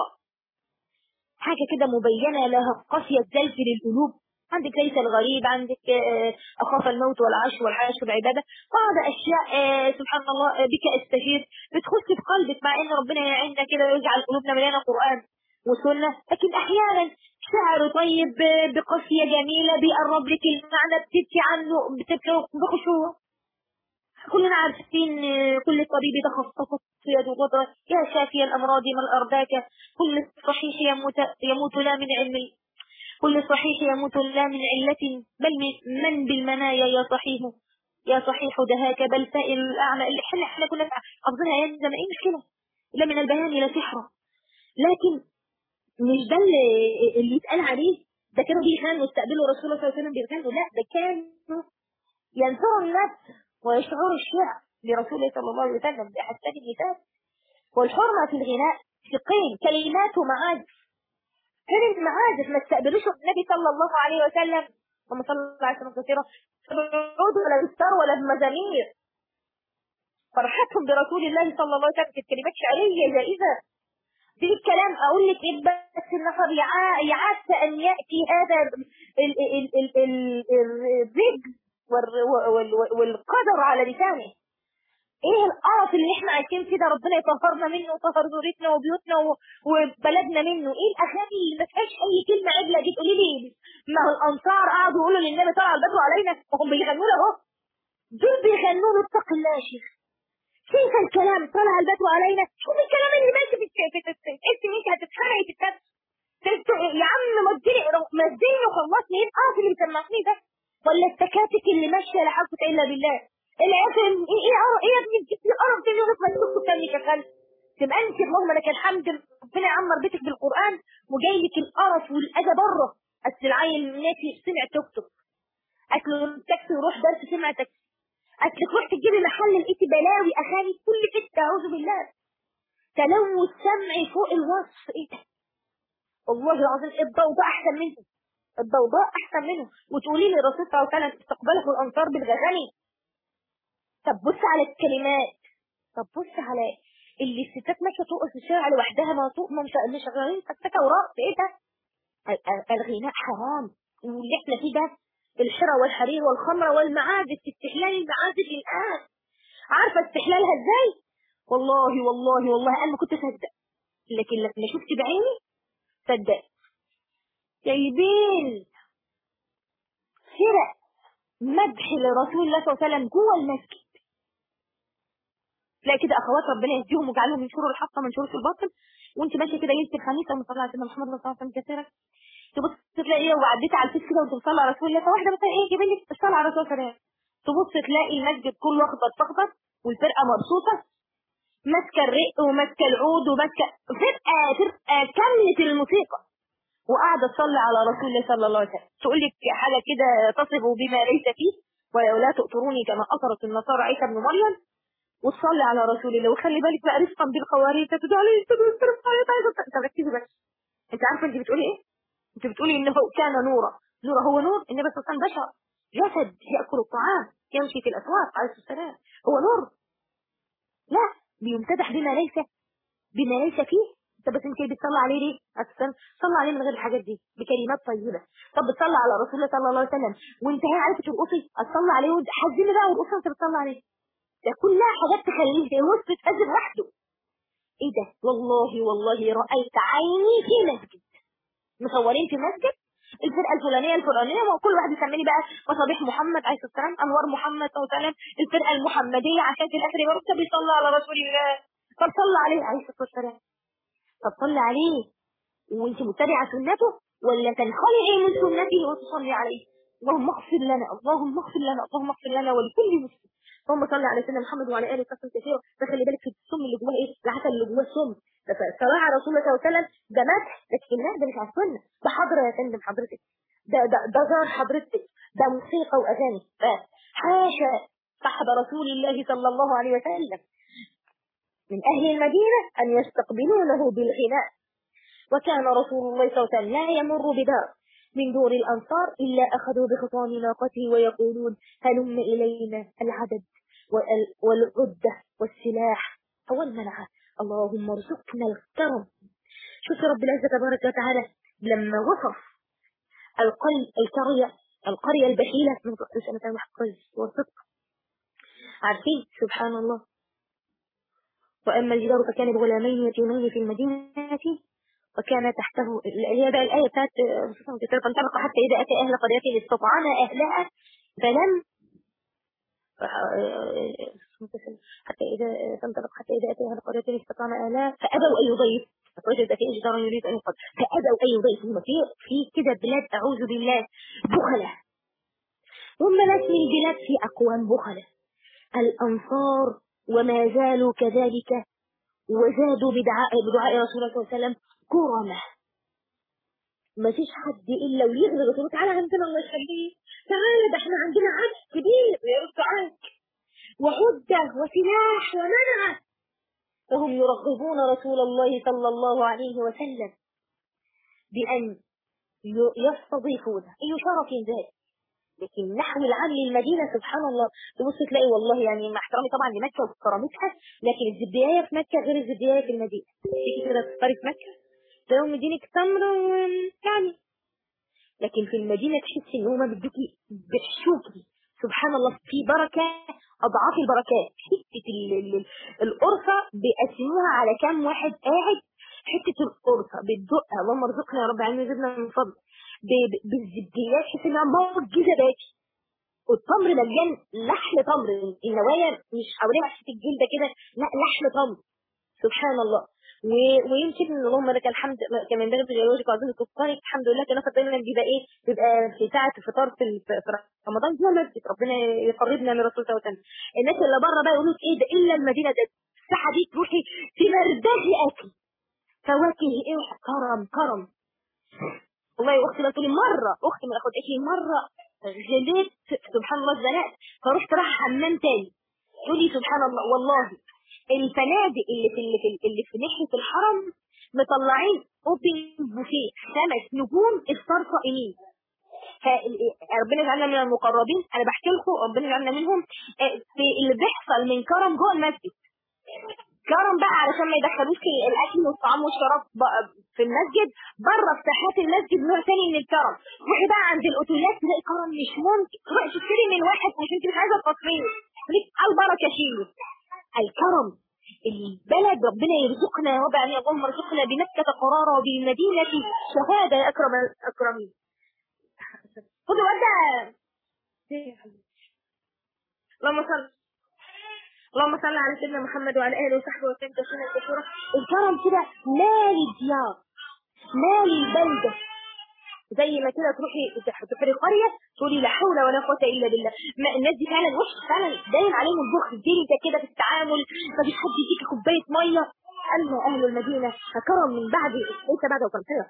حاجة كده مبينة لها قاسية زلزل القلوب عندك ليس الغريب عندك أخاف الموت والعش والعاش والعبادة بعض أشياء سبحان الله بك أستجيب بتخش في قلبك مع إن ربنا يعيننا كده ويجعل قلوبنا مليانة قرآن وسنة لكن أحيانا شعر طيب بقافية جميلة بيقرب لك المعنى بتبكي عنه بتبكي بخشوع كلنا عارفين كل طبيب تخصصت في يد القدرة يا شافي الأمراض من أرضاك كل صحيح يموت, يموت لا من علم كل صحيح يموت لا من علة بل من بالمنايا يا صحيح يا صحيح دهاك بل سائل الأعمى اللي احنا احنا كنا حافظينها أيام زمان ايه مشكلة لا من البيان لا سحرة لكن مش ده اللي, اللي يتقال عليه ده كانوا بيغنوا استقبلوا رسول الله صلى الله عليه وسلم بيغنوا لا ده كانوا ينصروا النفس ويشعروا الشعر لرسول الله صلى الله عليه وسلم بأحسن المثال والحرمة في الغناء شقين كلمات ومعازف كلمة معازف ما استقبلوش النبي صلى الله عليه وسلم اللهم صل على سيدنا كثيرا بالعود ولا بالستار ولا بمزامير فرحتهم برسول الله صلى الله عليه وسلم كانت كلمات شعرية جائزة دي الكلام اقول لك ايه بس النفر يعس ان ياتي هذا الرجل والقدر على لسانه ايه القرف اللي احنا عايشين فيه ده ربنا يطهرنا منه وطهر ذريتنا وبيوتنا وبلدنا منه ايه الاغاني اللي ما فيهاش اي كلمه عدله دي تقولي لي ما هو الانصار قعدوا يقولوا للنبي طلع البدر علينا وهم بيغنوا له اهو دول بيغنوا له اتق الله يا شيخ كيف الكلام طلع البدو علينا شوف الكلام اللي ماشي في تحس ان انت هتتحرقي في الكبس يا عم مديني مديني وخلصني ايه القرف اللي مسمعتني ده ولا التكاتك اللي ماشيه لا حول الا بالله العفن ايه ايه ايه يا ابني جبت القرف ده لغايه ما تشوفه تاني شغال تبقى انت اللهم لك الحمد ربنا يعمر بيتك بالقران وجاي لك القرف والاذى بره اصل العيل ناسي سمع توك توك اكل تاكسي وروح درس سمع تاكسي اصل تروح تجيبي محل لقيتي بلاوي اغاني في كل حته اعوذ بالله تلوث سمعي فوق الوصف ايه ده والله العظيم الضوضاء احسن منه الضوضاء احسن منه وتقولي لي الرسول صلى الله عليه وسلم استقبله الانصار بالغغني طب بص على الكلمات طب بص على اللي الستات ماشيه ترقص في الشارع لوحدها ما طوق ما مش شغالين سكتة ورقص ايه ده الغناء حرام واللي احنا فيه ده الحرى والحرير والخمرة والمعازف استحلال المعازف الآن عارفة استحلالها ازاي والله والله والله أنا ما كنت صدق لكن لما شفت بعيني صدق جايبين فرق مدح لرسول الله صلى الله عليه وسلم جوه المسجد تلاقي كده اخوات ربنا يهديهم ويجعلهم ينشروا الحق ما ينشروش الباطل وانت ماشيه كده ليله الخميس اللهم صل على سيدنا محمد صلى الله عليه وسلم كثيرا تبص تلاقي ايه وعديت على الفيس كده وانت بتصلي على رسول الله فواحده مثلا ايه جايبين لك تصلي على رسول الله تبص تلاقي المسجد كله اخضر فاخضر والفرقه مبسوطه ماسكه الرق وماسكه العود وماسكه فرقه فرقه كملت الموسيقى وقاعده تصلي على رسول الله صلى الله عليه وسلم تقول لك حاجه كده تصف بما ليس فيه ولا تؤطروني كما اثرت النصارى عيسى ابن مريم وتصلي على رسول الله وخلي بالك بقى رفقا بالقوارير تدعو عليه انت ركزي بس انت عارفه انت بتقولي ايه انت بتقولي انه كان نورا نورا هو نور النبي صلى الله عليه وسلم بشر جسد ياكل الطعام يمشي في الاسواق عليه السلام هو نور لا بيمتدح بما ليس بما ليس فيه طب بس انت بتصلي عليه ليه؟ اصلا صلى عليه من غير الحاجات دي بكلمات طيبه طب بتصلي على رسول الله صلى الله عليه وسلم وانت هي عارفه ترقصي اتصلي عليه حزيني بقى وارقصي وانت بتصلي عليه ده كلها حاجات تخليه يبص يتهز لوحده ايه ده والله والله رايت عيني في مسجد مصورين في مسجد الفرقه الفلانيه الفلانيه وكل واحد يسمي لي بقى مصابيح محمد عليه الصلاه والسلام انوار محمد صلى الله عليه وسلم الفرقه المحمديه عشان في الاخر يبقى انت بيصلي على رسول الله طب صلى عليه عليه الصلاه والسلام طب صلي عليه وانت متبعه سنته ولا تنخلعي من سنته وتصلي عليه اللهم اغفر لنا اللهم اغفر لنا اللهم اغفر لنا ولكل مسلم اللهم صل على سيدنا محمد وعلى اله وصحبه كثيرا فخلي بالك في السم اللي جواه ايه العسل اللي جواه سم صلاة على رسول الله صلى الله عليه وسلم ده مدح لكن لا ده مش على السنه ده حضره يا فندم حضرتك ده ده ده زار حضرتك ده موسيقى واغاني حاشا صحب رسول الله صلى الله عليه وسلم من اهل المدينه ان يستقبلونه بالغناء وكان رسول الله صلى الله عليه وسلم لا يمر بدار من دور الأنصار إلا أخذوا بخطام ناقته ويقولون هلم إلينا العدد والعدة والسلاح والمنعة اللهم ارزقنا الكرم شوف رب العزة تبارك وتعالى لما وصف القرية القرية القرية البخيلة من سنة كويس والصدق عارفين سبحان الله وأما الجدار فكان بغلامين يتيمين في المدينة وكان تحته هي بقى الآية بتاعت فانطلق حتى إذا أتى أهل قريته استطعن أهلها فلم حتى إذا تنطلق حتى إذا أتى أهل قريته استطعن أهلها فأبوا أن يضيف فوجد فيه جدارا يريد أن يقض فأبوا أن يضيفوا في في كده بلاد أعوذ بالله بخلة هم ناس من البلاد في أقوام بخلة الأنصار وما زالوا كذلك وزادوا بدعاء بدعاء رسول الله صلى الله عليه وسلم كرمة ما فيش حد الا ويغلب يقول تعالى عندنا الله يخليك تعالى ده احنا عندنا عدد كبير ويرد عنك وعدة وسلاح ومنعة فهم يرغبون رسول الله صلى الله عليه وسلم بأن يستضيفونه أي شرف ذلك لكن نحو العام للمدينة سبحان الله تبص تلاقي والله يعني مع احترامي طبعا لمكة وكرامتها لكن الزبدية في مكة غير الزبدية في المدينة تيجي كده تفطري في مكة تلاقوا مدينة تمر يعني لكن في المدينة تحس ان هما بيدوكي بيحشوكي سبحان الله في بركة أضعاف البركات حتة القرصة بيقسموها على كام واحد قاعد حتة القرصة بتدقها اللهم ارزقنا يا رب العالمين زدنا من فضل بالزبديات تحس انها معجزة باكي والتمر مليان لحم تمر النوايا مش حواليها حته الجلده كده لا لحم تمر سبحان الله و... ويمكن ان اللهم لك الحمد كمان ده الجيولوجيك وعزيز الكفار الحمد لله كان دايما بيبقى ايه بيبقى في ساعه الفطار في, في رمضان جوه المسجد ربنا يقربنا من الرسول صلى الله عليه وسلم الناس اللي بره بقى يقولوا ايه ده الا المدينه ده الساعه دي تروحي في مرداج اكل فواكه ايه كرم كرم والله يا اختي لا تقولي مره اختي ما اخد اكلي مره غليت سبحان الله اتزنقت فرحت راح حمام تاني تقولي سبحان الله والله الفنادق اللي في اللي في اللي في ناحيه الحرم مطلعين اوبن بوفيه خمس نجوم افطار صائمين فربنا يجعلنا من المقربين انا بحكي لكم ربنا يجعلنا منهم في اللي بيحصل من كرم جوه المسجد كرم بقى علشان ما يدخلوش الاكل والطعام والشراب في المسجد بره في ساحات المسجد نوع ثاني من الكرم روحي بقى عند الاوتيلات تلاقي كرم مش ممكن روحي تشتري من واحد عشان انت مش عايزه التصوير خليك البركه شيله الكرم البلد ربنا يرزقنا يا رب يعني اللهم ارزقنا بمكة قرارا وبالمدينة شهادة يا أكرم الأكرمين خدوا ودع اللهم صل اللهم صل على سيدنا محمد وعلى اله وصحبه وسلم تسليما كثيرا الكرم كده مال الديار مال البلده زي ما كده تروحي تروحي قريه تقولي لا حول ولا قوه الا بالله ما الناس دي فعلا وحش فعلا دايم عليهم البخل جلده كده في التعامل ما فيش حد يديكي كوبايه ميه اما اهل المدينه فكرم من بعد ليس بعد وكم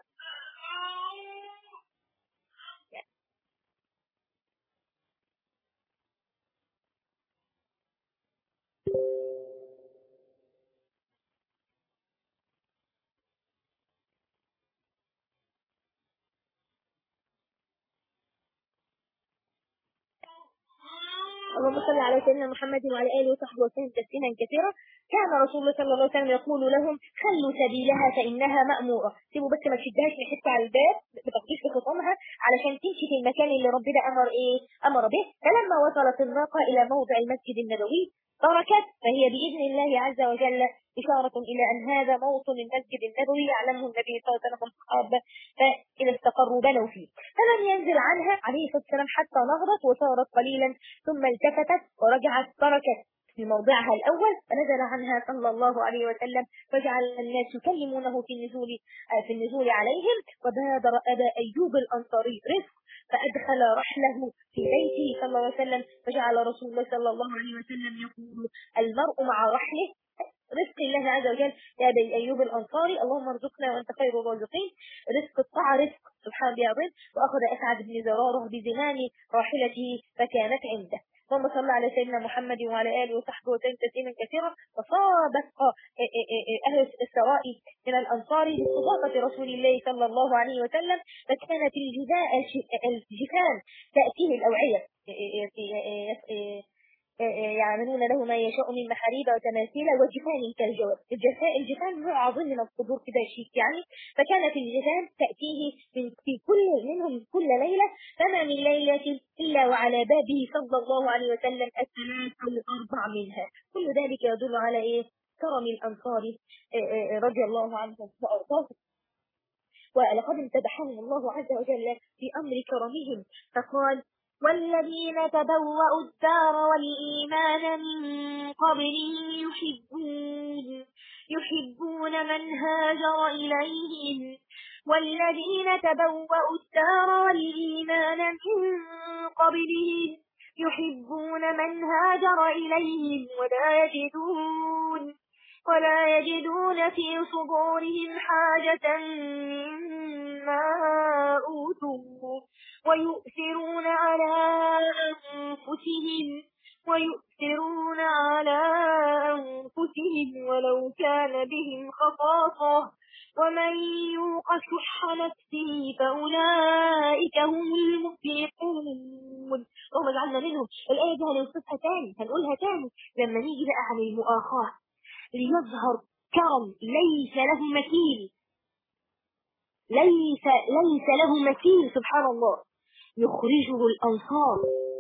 اللهم صل على سيدنا محمد وعلى اله وصحبه وسلم تسليما كثيرا كان رسول الله صلى الله عليه وسلم يقول لهم خلوا سبيلها فانها ماموره سيبوا بس ما تشدهاش لحته على الباب ما تاخديش بخصامها علشان تمشي في المكان اللي ربنا امر ايه امر به فلما وصلت الناقه الى موضع المسجد النبوي تركت فهي باذن الله عز وجل إشارة إلى أن هذا موطن المسجد النبوي يعلمه النبي صلى الله عليه وسلم الصحابة فإذا استقروا بنوا فيه فلم ينزل عنها عليه الصلاة والسلام حتى نهضت وصارت قليلا ثم التفتت ورجعت تركت في موضعها الأول فنزل عنها صلى الله عليه وسلم فجعل الناس يكلمونه في النزول في النزول عليهم وبادر أبا أيوب الأنصاري رزق فأدخل رحله في بيته صلى الله عليه وسلم فجعل رسول الله صلى الله عليه وسلم يقول المرء مع رحله رزق الله عز وجل يا ابي ايوب الانصاري اللهم ارزقنا وانت خير الرازقين رزق الطاعه رزق سبحان الله العظيم واخذ اسعد بن زراره بزمام راحلته فكانت عنده اللهم صل على سيدنا محمد وعلى اله وصحبه وسلم تسليما كثيرا فصابت اهل السواء من الانصار باستضافه رسول الله صلى الله عليه وسلم فكانت الجفان تاتيه الاوعيه يعملون له ما يشاء من محاريب وتماثيل وجفان كالجواب الجفاء الجفان نوع عظيم من القبور كده شيك يعني فكانت الجفان تأتيه في كل منهم كل ليلة فما من ليلة إلا وعلى بابه صلى الله عليه وسلم الثلاث أو الأربع منها كل ذلك يدل على إيه كرم الأنصار رضي الله عنهم وأرضاهم ولقد امتدحهم الله عز وجل في أمر كرمهم فقال والذين تبوأوا الدار والإيمان من قبلهم يحبون يحبون من هاجر إليهم والذين تبوأوا الدار والإيمان من قبلهم يحبون من هاجر إليهم ولا يجدون ولا يجدون في صدورهم حاجة مما أنفسهم ويؤثرون على أنفسهم ويؤثرون على أنفسهم ولو كان بهم خصاصة ومن يوق شح نفسه فأولئك هم المفلحون اللهم اجعلنا منهم الآية دي هنوصفها تاني هنقولها تاني لما نيجي بقى عن المؤاخاة ليظهر كرم ليس له مثيل ليس ليس له مثيل سبحان الله يخرجه الأنصار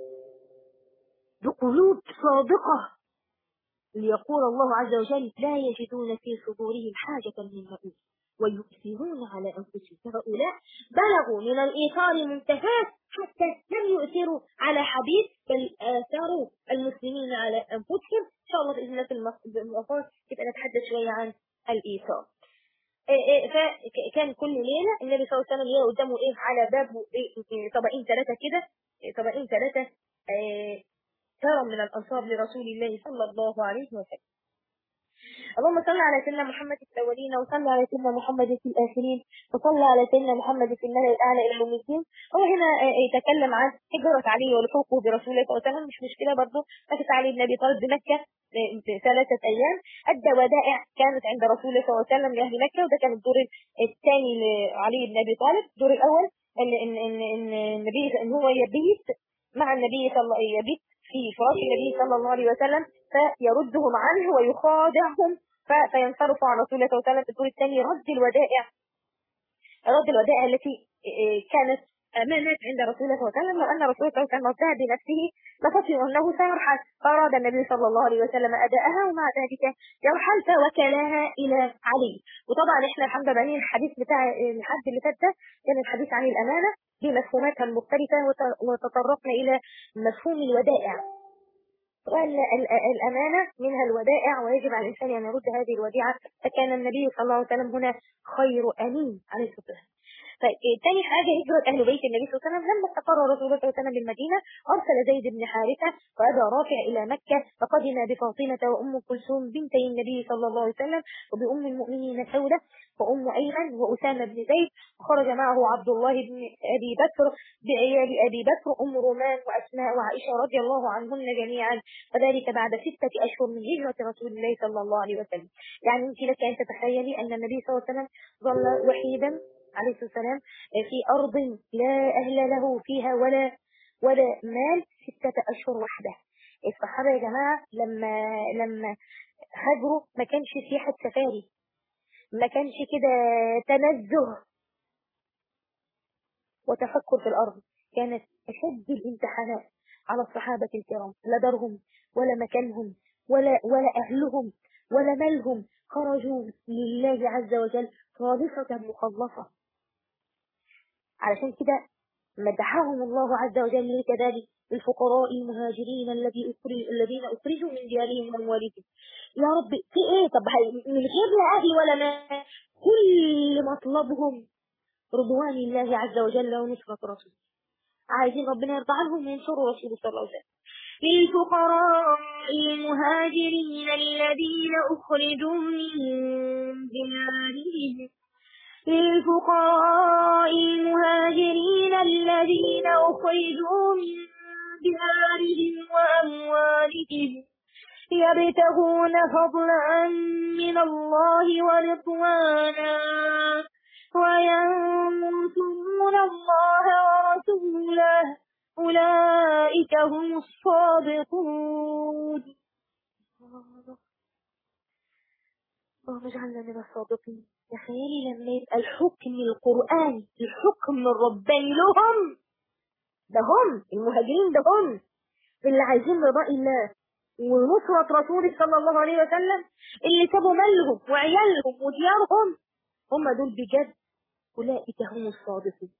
بقلوب صادقة ليقول الله عز وجل لا يجدون في صدورهم حاجة مما أوتوا ويؤثرون على أنفسهم فهؤلاء بلغوا من الإيثار منتهاه حتى لم يؤثروا على حبيب بل آثروا المسلمين على أنفسهم إن شاء الله بإذن الله في المقام يبقى نتحدث شوية عن الإيثار فكان كل ليلة النبي صلى الله عليه وسلم يلاقي قدامه إيه على بابه إيه طبقين ثلاثة كده طبقين ثلاثة كرم من الأنصار لرسول الله صلى الله عليه وسلم اللهم صل على سيدنا محمد في الأولين وصل على سيدنا محمد في الآخرين وصل على سيدنا محمد في النهر الأعلى إلى يوم الدين هو هنا يتكلم عن هجرة علي ولحوقه برسول الله صلى الله عليه وسلم مش مشكلة برضه مكث علي بن أبي طالب بمكة ثلاثة أيام أدى ودائع كانت عند رسول الله صلى الله عليه وسلم لأهل مكة وده كان الدور الثاني لعلي بن أبي طالب الدور الأول إن إن إن, إن النبي إن هو يبيت مع النبي صلى الله عليه يبيت في فراش النبي صلى الله عليه وسلم فيردهم عنه ويخادعهم فينصرف عن رسول الله صلى الله عليه وسلم في الدور الثاني رد الودائع رد الودائع التي كانت أمانات عند رسول الله صلى الله عليه وسلم وأن رسول الله صلى الله عليه وسلم ردها بنفسه لفظوا أنه سيرحل فأراد النبي صلى الله عليه وسلم أداءها ومع ذلك يرحل فوكلها إلى علي وطبعا إحنا الحمد لله الحديث بتاع الحد اللي فات ده كان الحديث عن الأمانة بمفهوماتها المختلفة وتطرقنا إلى مفهوم الودائع وأن الأمانة منها الودائع ويجب على الإنسان أن يرد هذه الوديعة فكان النبي صلى الله عليه وسلم هنا خير أمين عليه الصلاة والسلام فتاني حاجة هجرة أهل بيت النبي صلى الله عليه وسلم لما استقر رسول الله صلى الله عليه وسلم بالمدينة أرسل زيد بن حارثة وأبا رافع إلى مكة فقدم بفاطمة وأم كلثوم بنتي النبي صلى الله عليه وسلم وبأم المؤمنين سودة وأم أيمن وأسامة بن زيد وخرج معه عبد الله بن أبي بكر بعيال أبي بكر أم رومان وأسماء وعائشة رضي الله عنهن جميعا وذلك بعد ستة أشهر من هجرة رسول الله صلى الله عليه وسلم يعني أنت لك أن تتخيلي أن النبي صلى الله عليه وسلم ظل وحيدا عليه الصلاة والسلام في أرض لا أهل له فيها ولا ولا مال ستة أشهر وحده الصحابة يا جماعة لما لما هاجروا ما كانش سياحة سفاري ما كانش كده تنزه وتفكر في الأرض كانت أشد الامتحانات على الصحابة الكرام لا دارهم ولا مكانهم ولا ولا أهلهم ولا مالهم خرجوا لله عز وجل خالصة مخلصة علشان كده مدحهم الله عز وجل كذلك الفقراء المهاجرين الذي أخرج الذين أخرجوا من ديارهم وأموالهم يا رب في إيه طب من غير لا أهل ولا ما كل مطلبهم رضوان الله عز وجل ونصرة رسوله عايزين ربنا يرضى عنهم وينصروا رسوله صلى الله عليه وسلم للفقراء المهاجرين الذين أخرجوا من ديارهم للفقراء المهاجرين الذين أخرجوا من ديارهم وأموالهم يبتغون فضلا من الله ورضوانا وينصرون الله ورسوله أولئك هم الصادقون اللهم اجعلنا من الصادقين تخيلي لما يبقى الحكم القرآني الحكم الرباني لهم ده هم المهاجرين ده هم اللي عايزين رضاء الله ونصرة رسوله صلى الله عليه وسلم اللي سابوا مالهم وعيالهم وديارهم هم دول بجد أولئك هم الصادقين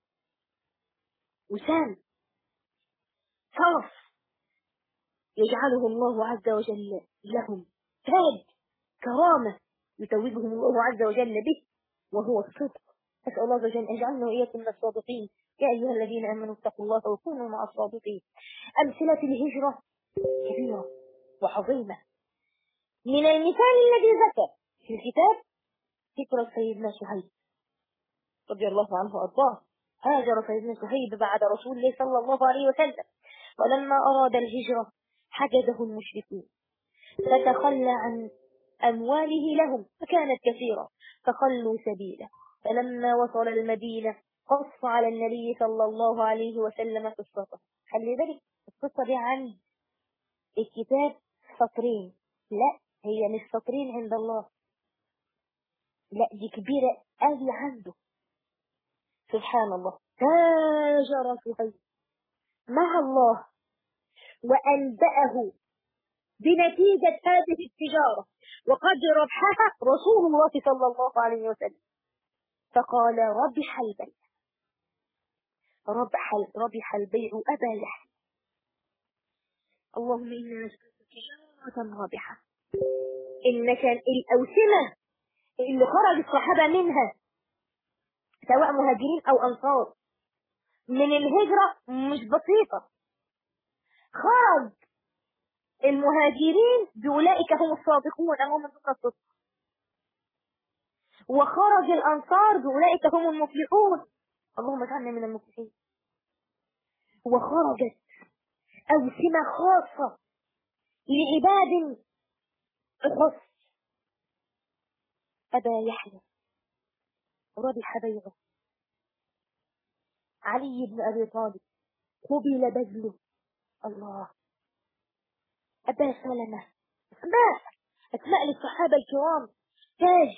وسام شرف يجعله الله عز وجل لهم تاج كرامة يتوجهم الله عز وجل به وهو الصدق أسأل الله عز وجل أن يجعلنا وإياكم من الصادقين يا أيها الذين آمنوا اتقوا الله وكونوا مع الصادقين أمثلة الهجرة كبيرة وعظيمة من المثال الذي ذكر في الكتاب فكرة سيدنا شهيد رضي الله عنه وأرضاه هاجر سيدنا سهيب بعد رسول الله صلى الله عليه وسلم ولما أراد الهجرة حجزه المشركون فتخلى عن أمواله لهم فكانت كثيرة فخلوا سبيله فلما وصل المدينة قص على النبي صلى الله عليه وسلم قصته خلي بالك القصة دي عند الكتاب سطرين لا هي مش سطرين عند الله لا دي كبيرة قوي عنده سبحان الله تاجر سهيل مع الله وأنبأه بنتيجة هذه التجارة وقد ربحها رسول الله صلى الله عليه وسلم فقال ربح البيع ربح ربح البيع أبا يحيى اللهم إنا نسألك تجارة رابحة إن كان الأوسمة اللي خرج الصحابة منها سواء مهاجرين أو أنصار من الهجرة مش بسيطة خرج المهاجرين بأولئك هم الصادقون أمام ذكر الصدق وخرج الأنصار بأولئك هم المفلحون اللهم اجعلنا من المفلحين وخرجت أوسمة خاصة لعباد خص أبا يحيى ربح بيعه علي بن أبي طالب قبل بذله الله أبا سلمة أسماء أسماء للصحابة الكرام تاج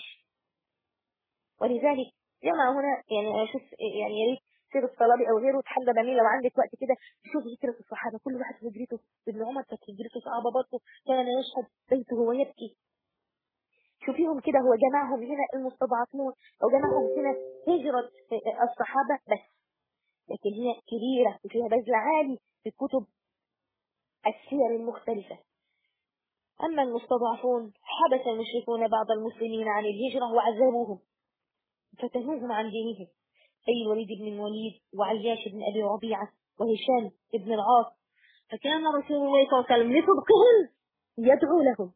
ولذلك جمع هنا يعني أشوف يعني يا ريت سير الصلابي أو غيره تحلى بني لو عندك وقت كده تشوف هجرة الصحابة كل واحد في هجرته ابن عمر كانت هجرته صعبة برضه كان يشهد بيته ويبكي شوفيهم كده هو جمعهم هنا المستضعفون أو جمعهم هنا هجرة الصحابة بس لكن هي كبيرة وفيها بذل عالي في كتب السير المختلفة أما المستضعفون حبس المشركون بعض المسلمين عن الهجرة وعذبوهم فتنوهم عن دينهم أي الوليد بن الوليد وعياش بن أبي ربيعة وهشام بن العاص فكان رسول الله صلى الله عليه وسلم لصدقهم يدعو لهم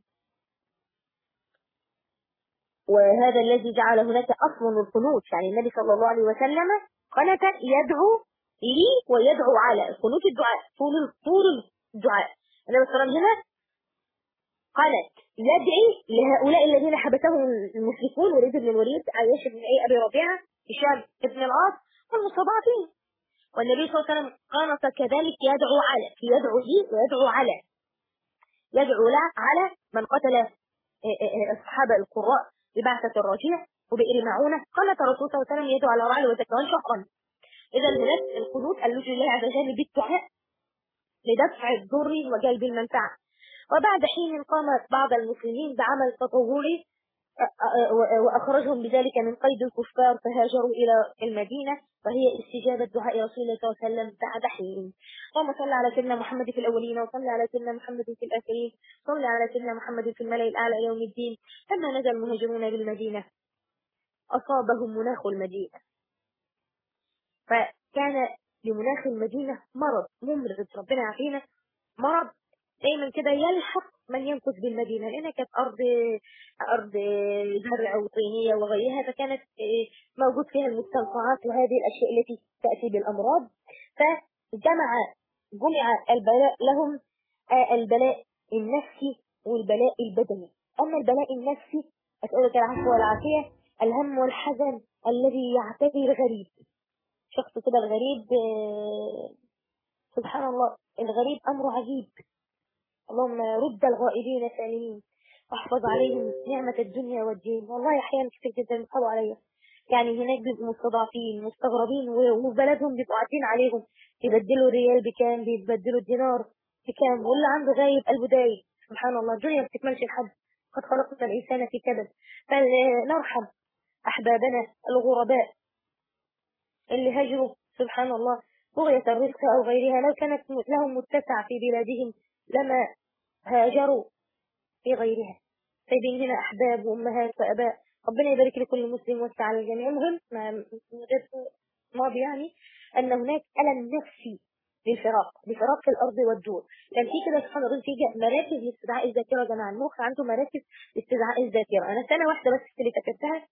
وهذا الذي جعل هناك أصل القنوت يعني النبي صلى الله عليه وسلم قنت يدعو لي ويدعو على قنوت الدعاء طول طول الدعاء النبي صلى الله عليه وسلم هنا قالت يدعي لهؤلاء الذين حبسهم المشركون وليد بن الوليد عياش بن ابي ربيعه هشام بن العاص والمستضعفين والنبي صلى الله عليه وسلم قانت كذلك يدعو على يدعو لي ويدعو على يدعو لا على من قتل الصحابه القراء ببعثة الرجيع وبئر معونة قالت الرسول صلى الله عليه وسلم يدعو على رعل وزكوان شهرا إذا هناك القنوت اللجوء الله عز وجل بالدعاء لدفع الضر وجلب المنفعة وبعد حين قام بعض المسلمين بعمل تطوري وأخرجهم بذلك من قيد الكفار فهاجروا إلى المدينة فهي استجابة دعاء رسول الله صلى الله عليه وسلم بعد حين اللهم صل على سيدنا محمد في الأولين وصل على سيدنا محمد في الآخرين صل على سيدنا محمد في الملأ الأعلى يوم الدين لما نزل المهاجرون بالمدينة أصابهم مناخ المدينة فكان لمناخ المدينة مرض ممرض ربنا يعافينا مرض دايما كده يلحق من ينقذ بالمدينة لأنها كانت أرض أرض زرع وطينية وغيرها فكانت موجود فيها المستنقعات وهذه الأشياء التي تأتي بالأمراض فجمع جمع البلاء لهم البلاء النفسي والبلاء البدني أما البلاء النفسي أسألك العفو والعافية الهم والحزن الذي يعتري الغريب شخص كده الغريب سبحان الله الغريب أمر عجيب اللهم رد الغائبين سالمين واحفظ عليهم نعمة الدنيا والدين والله أحيانا كتير جدا بيصحبوا عليا يعني هناك بيبقوا مستضعفين مستغربين وفي بلدهم بيبقوا قاعدين عليهم يبدلوا الريال بكام بيبدلوا الدينار بكام واللي عنده غايب قلبه دايب سبحان الله الدنيا ما بتكملش لحد قد خلقنا الإنسان في كبد فنرحم أحبابنا الغرباء اللي هاجروا سبحان الله بغية الرزق أو غيرها لو كانت لهم متسع في بلادهم لما هاجروا في غيرها سايبين هنا أحباب وأمهات وأباء ربنا يبارك لكل مسلم وسع على الجميع المهم من غير ماضي يعني أن هناك ألم نفسي للفراق لفراق في الأرض والدور كان في كده سبحان الله في مراكز لاستدعاء الذاكرة يا جماعة المخ عنده مراكز لاستدعاء الذاكرة أنا سنة واحدة بس اللي فكرتها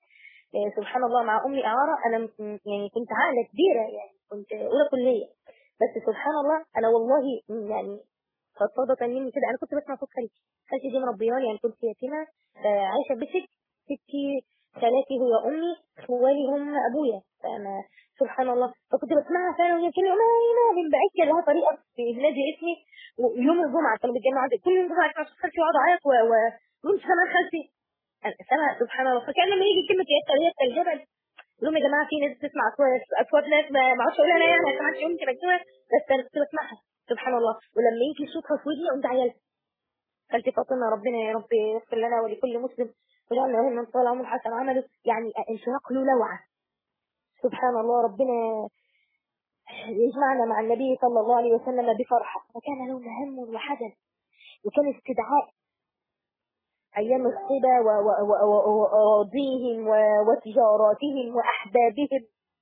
آه، سبحان الله مع امي اعاره انا م- يعني كنت عاقله كبيره يعني كنت اولى كليه بس سبحان الله انا والله م- يعني فضفضة مني كده انا كنت بسمع صوت خالتي خالتي دي مربياني يعني كنت يتيمه آه، عايشه بست ستي خالاتي هي امي خوالي هم ابويا فانا سبحان الله فكنت بسمعها فعلا وهي كلمه ما من بعيد كده لها طريقه في نادي اسمي ويوم الجمعه كانوا بيتجمعوا عندي كل يوم الجمعه كانت خالتي واقعد اعيط و و- وانت سامع خالتي انا سامع سبحان الله فكان لما يجي كلمه يا يا الجبل لهم يا جماعه في ناس بتسمع اصوات اصوات ناس ما ما اعرفش اقولها انا يعني ما سمعتش يمكن اكتبها بس انا كنت بسمعها سبحان الله ولما يجي صوتها في ودني قمت عيلت خالتي فاطمه ربنا يا رب يغفر لنا ولكل مسلم وجعلنا من طال عمر حسن عمله يعني انشراق له لوعه سبحان الله ربنا يجمعنا مع النبي صلى الله عليه وسلم بفرحه وكان له هم وحزن وكان استدعاء أيام الصبا و- و- و- و- وأراضيهم و- وتجاراتهم وأحبابهم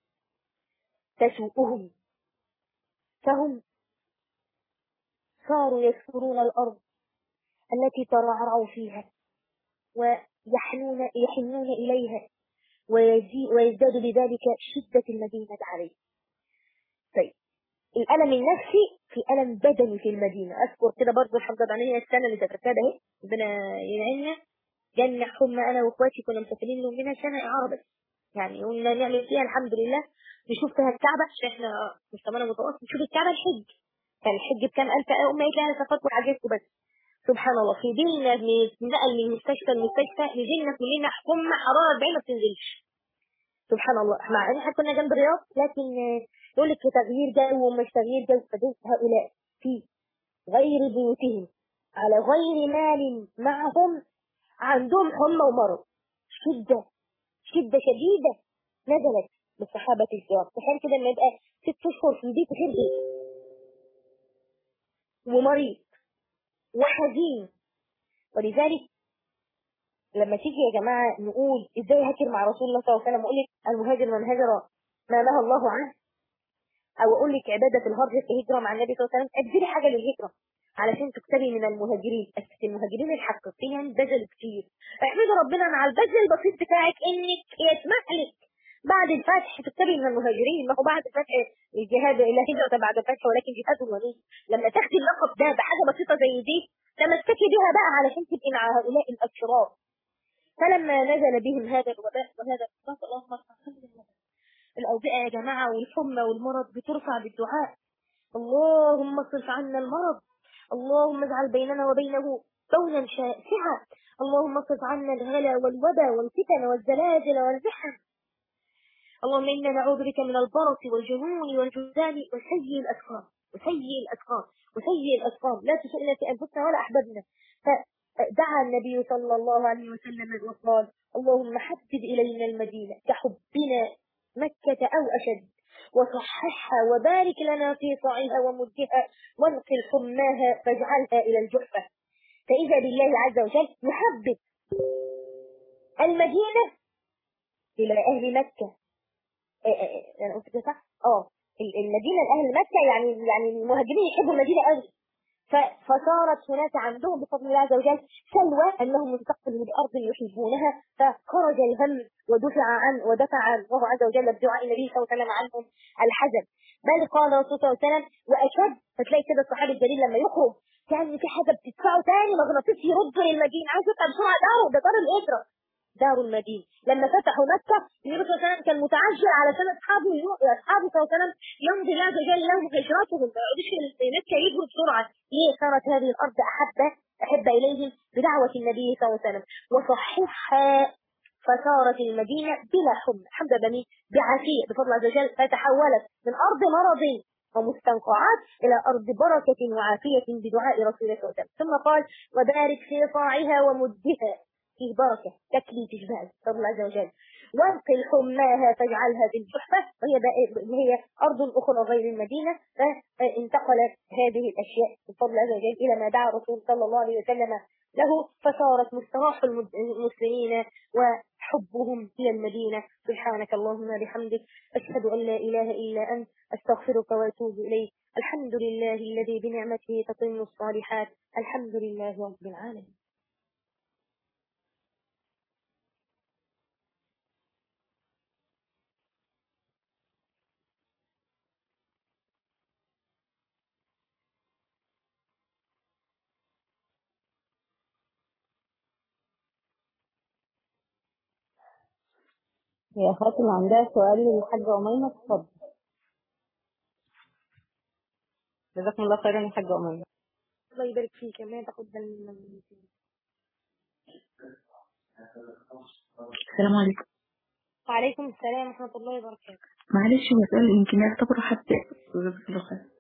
تسوءهم فهم صاروا يسفرون الأرض التي ترعرعوا فيها ويحنون يحنون إليها ويزي- ويزداد بذلك شدة المدينة عليه طيب الألم النفسي في ألم بدني في المدينة أذكر كده برضه الحمد لله السنة اللي ذكرتها ده اهي ربنا ينعمنا جنة حمى أنا وإخواتي كنا مسافرين له منها سنة إعارة بس يعني قلنا نعمل فيها الحمد لله نشوف فيها الكعبة عشان احنا مستوانا متوسط نشوف الكعبة الحج كان الحج بكام ألف أم قالت لي أنا سافرت وحجزت بس سبحان الله في ديننا نقل من مستشفى لمستشفى نزلنا كلنا حمى حرارة 40 ما بتنزلش سبحان الله مع ان احنا كنا جنب الرياض لكن آه، يقول لك في تغيير جو ومش تغيير جو فدول هؤلاء في غير بيوتهم على غير مال معهم عندهم حمى ومرض شدة شدة شديدة نزلت بالصحابة الكرام تخيل كده لما يبقى ست اشهر في بيت غير بيت ومريض وحزين ولذلك لما تيجي يا جماعة نقول ازاي هاجر مع رسول الله صلى الله عليه وسلم اقول لك المهاجر من هجر ما نهى الله عنه او اقول لك عبادة الهجرة في هجرة مع النبي صلى الله عليه وسلم ابذلي حاجة للهجرة علشان تكتبي من المهاجرين بس المهاجرين الحقيقيين بذلوا كتير احمدي ربنا مع البذل البسيط بتاعك انك يسمح لك بعد الفتح تكتبي من المهاجرين ما هو بعد فتح الجهاد لا هجرة بعد الفتح ولكن جهاد ولي لما تاخدي اللقب ده بحاجة بسيطة زي دي تمسكي بها بقى علشان تبقي مع هؤلاء الاشرار فلما نزل بهم هذا الوباء وهذا الصلاة اللهم الحمد لله الأوبئة يا جماعة والحمى والمرض بترفع بالدعاء اللهم اصرف عنا المرض اللهم اجعل بيننا وبينه كونا شاسعا اللهم اصرف عنا الغلا والوبا والفتن والزلازل والزحم اللهم إنا نعوذ بك من البرص والجنون والجذام وسيء الأسقام وسيء الأسقام وسيء الأسقام لا تسئنا في أنفسنا ولا أحبابنا فدعا النبي صلى الله عليه وسلم وقال اللهم حبب إلينا المدينة كحبنا مكة أو أشد وصححها وبارك لنا في صاعها ومدها وانقل حماها فاجعلها إلى الجحفة فإذا بالله عز وجل يحبب المدينة إلى أهل مكة إيه إيه إيه، أنا قلت كده صح؟ اه ال- المدينة لأهل مكة يعني يعني المهاجرين يحبوا المدينة قوي ف- فصارت هناك عندهم بفضل الله عز وجل سلوى انهم انتقلوا بارض يحبونها فخرج الهم ودفع عن ودفع الله عز وجل بدعاء النبي صلى الله عليه وسلم عنهم الحزن بل قال الرسول صلى الله عليه وسلم واشد فتلاقي كده الصحابي الجليل لما يخرج كان في حاجه بتدفعه تاني مغناطيس يرد للمدينه عايز يطلع بسرعه داره ده دار الهجره دار المدينة لما فتحوا مكة النبي صلى الله عليه وسلم كان متعجل علشان اصحابه اصحابه صلى الله عليه وسلم يمضي الله عز وجل لهم هجرتهم ما يقعدوش في مكة يجروا بسرعة ليه صارت هذه الأرض أحب أحب إليهم بدعوة النبي صلى الله عليه وسلم وصححها فصارت المدينة بلا حمى الحمد لله بعافية بفضل الله عز وجل فتحولت من أرض مرض ومستنقعات إلى أرض بركة وعافية بدعاء رسول الله صلى الله عليه وسلم ثم قال وبارك في صاعها ومدها فيه بركة تكلي تجبال فضل الله عز وجل وانقل حماها فاجعلها بالجحفة وهي بقى- اللي هي أرض أخرى غير المدينة فانتقلت هذه الأشياء بفضل الله عز وجل إلى ما دعا الرسول صلى الله عليه وسلم له فصارت مستراح المد- المسلمين وحبهم إلى المدينة سبحانك اللهم بحمدك أشهد أن لا إله إلا أنت أستغفرك وأتوب إليك الحمد لله الذي بنعمته تتم الصالحات الحمد لله رب العالمين يا فاطمة عندها سؤال للحاجة أميمة اتفضل جزاكم الله خيرا يا حاجة أميمة الله يبارك فيك ما تاخد بالنا السلام عليكم وعليكم السلام ورحمة الله وبركاته معلش هو سؤال يمكن يعتبر حتى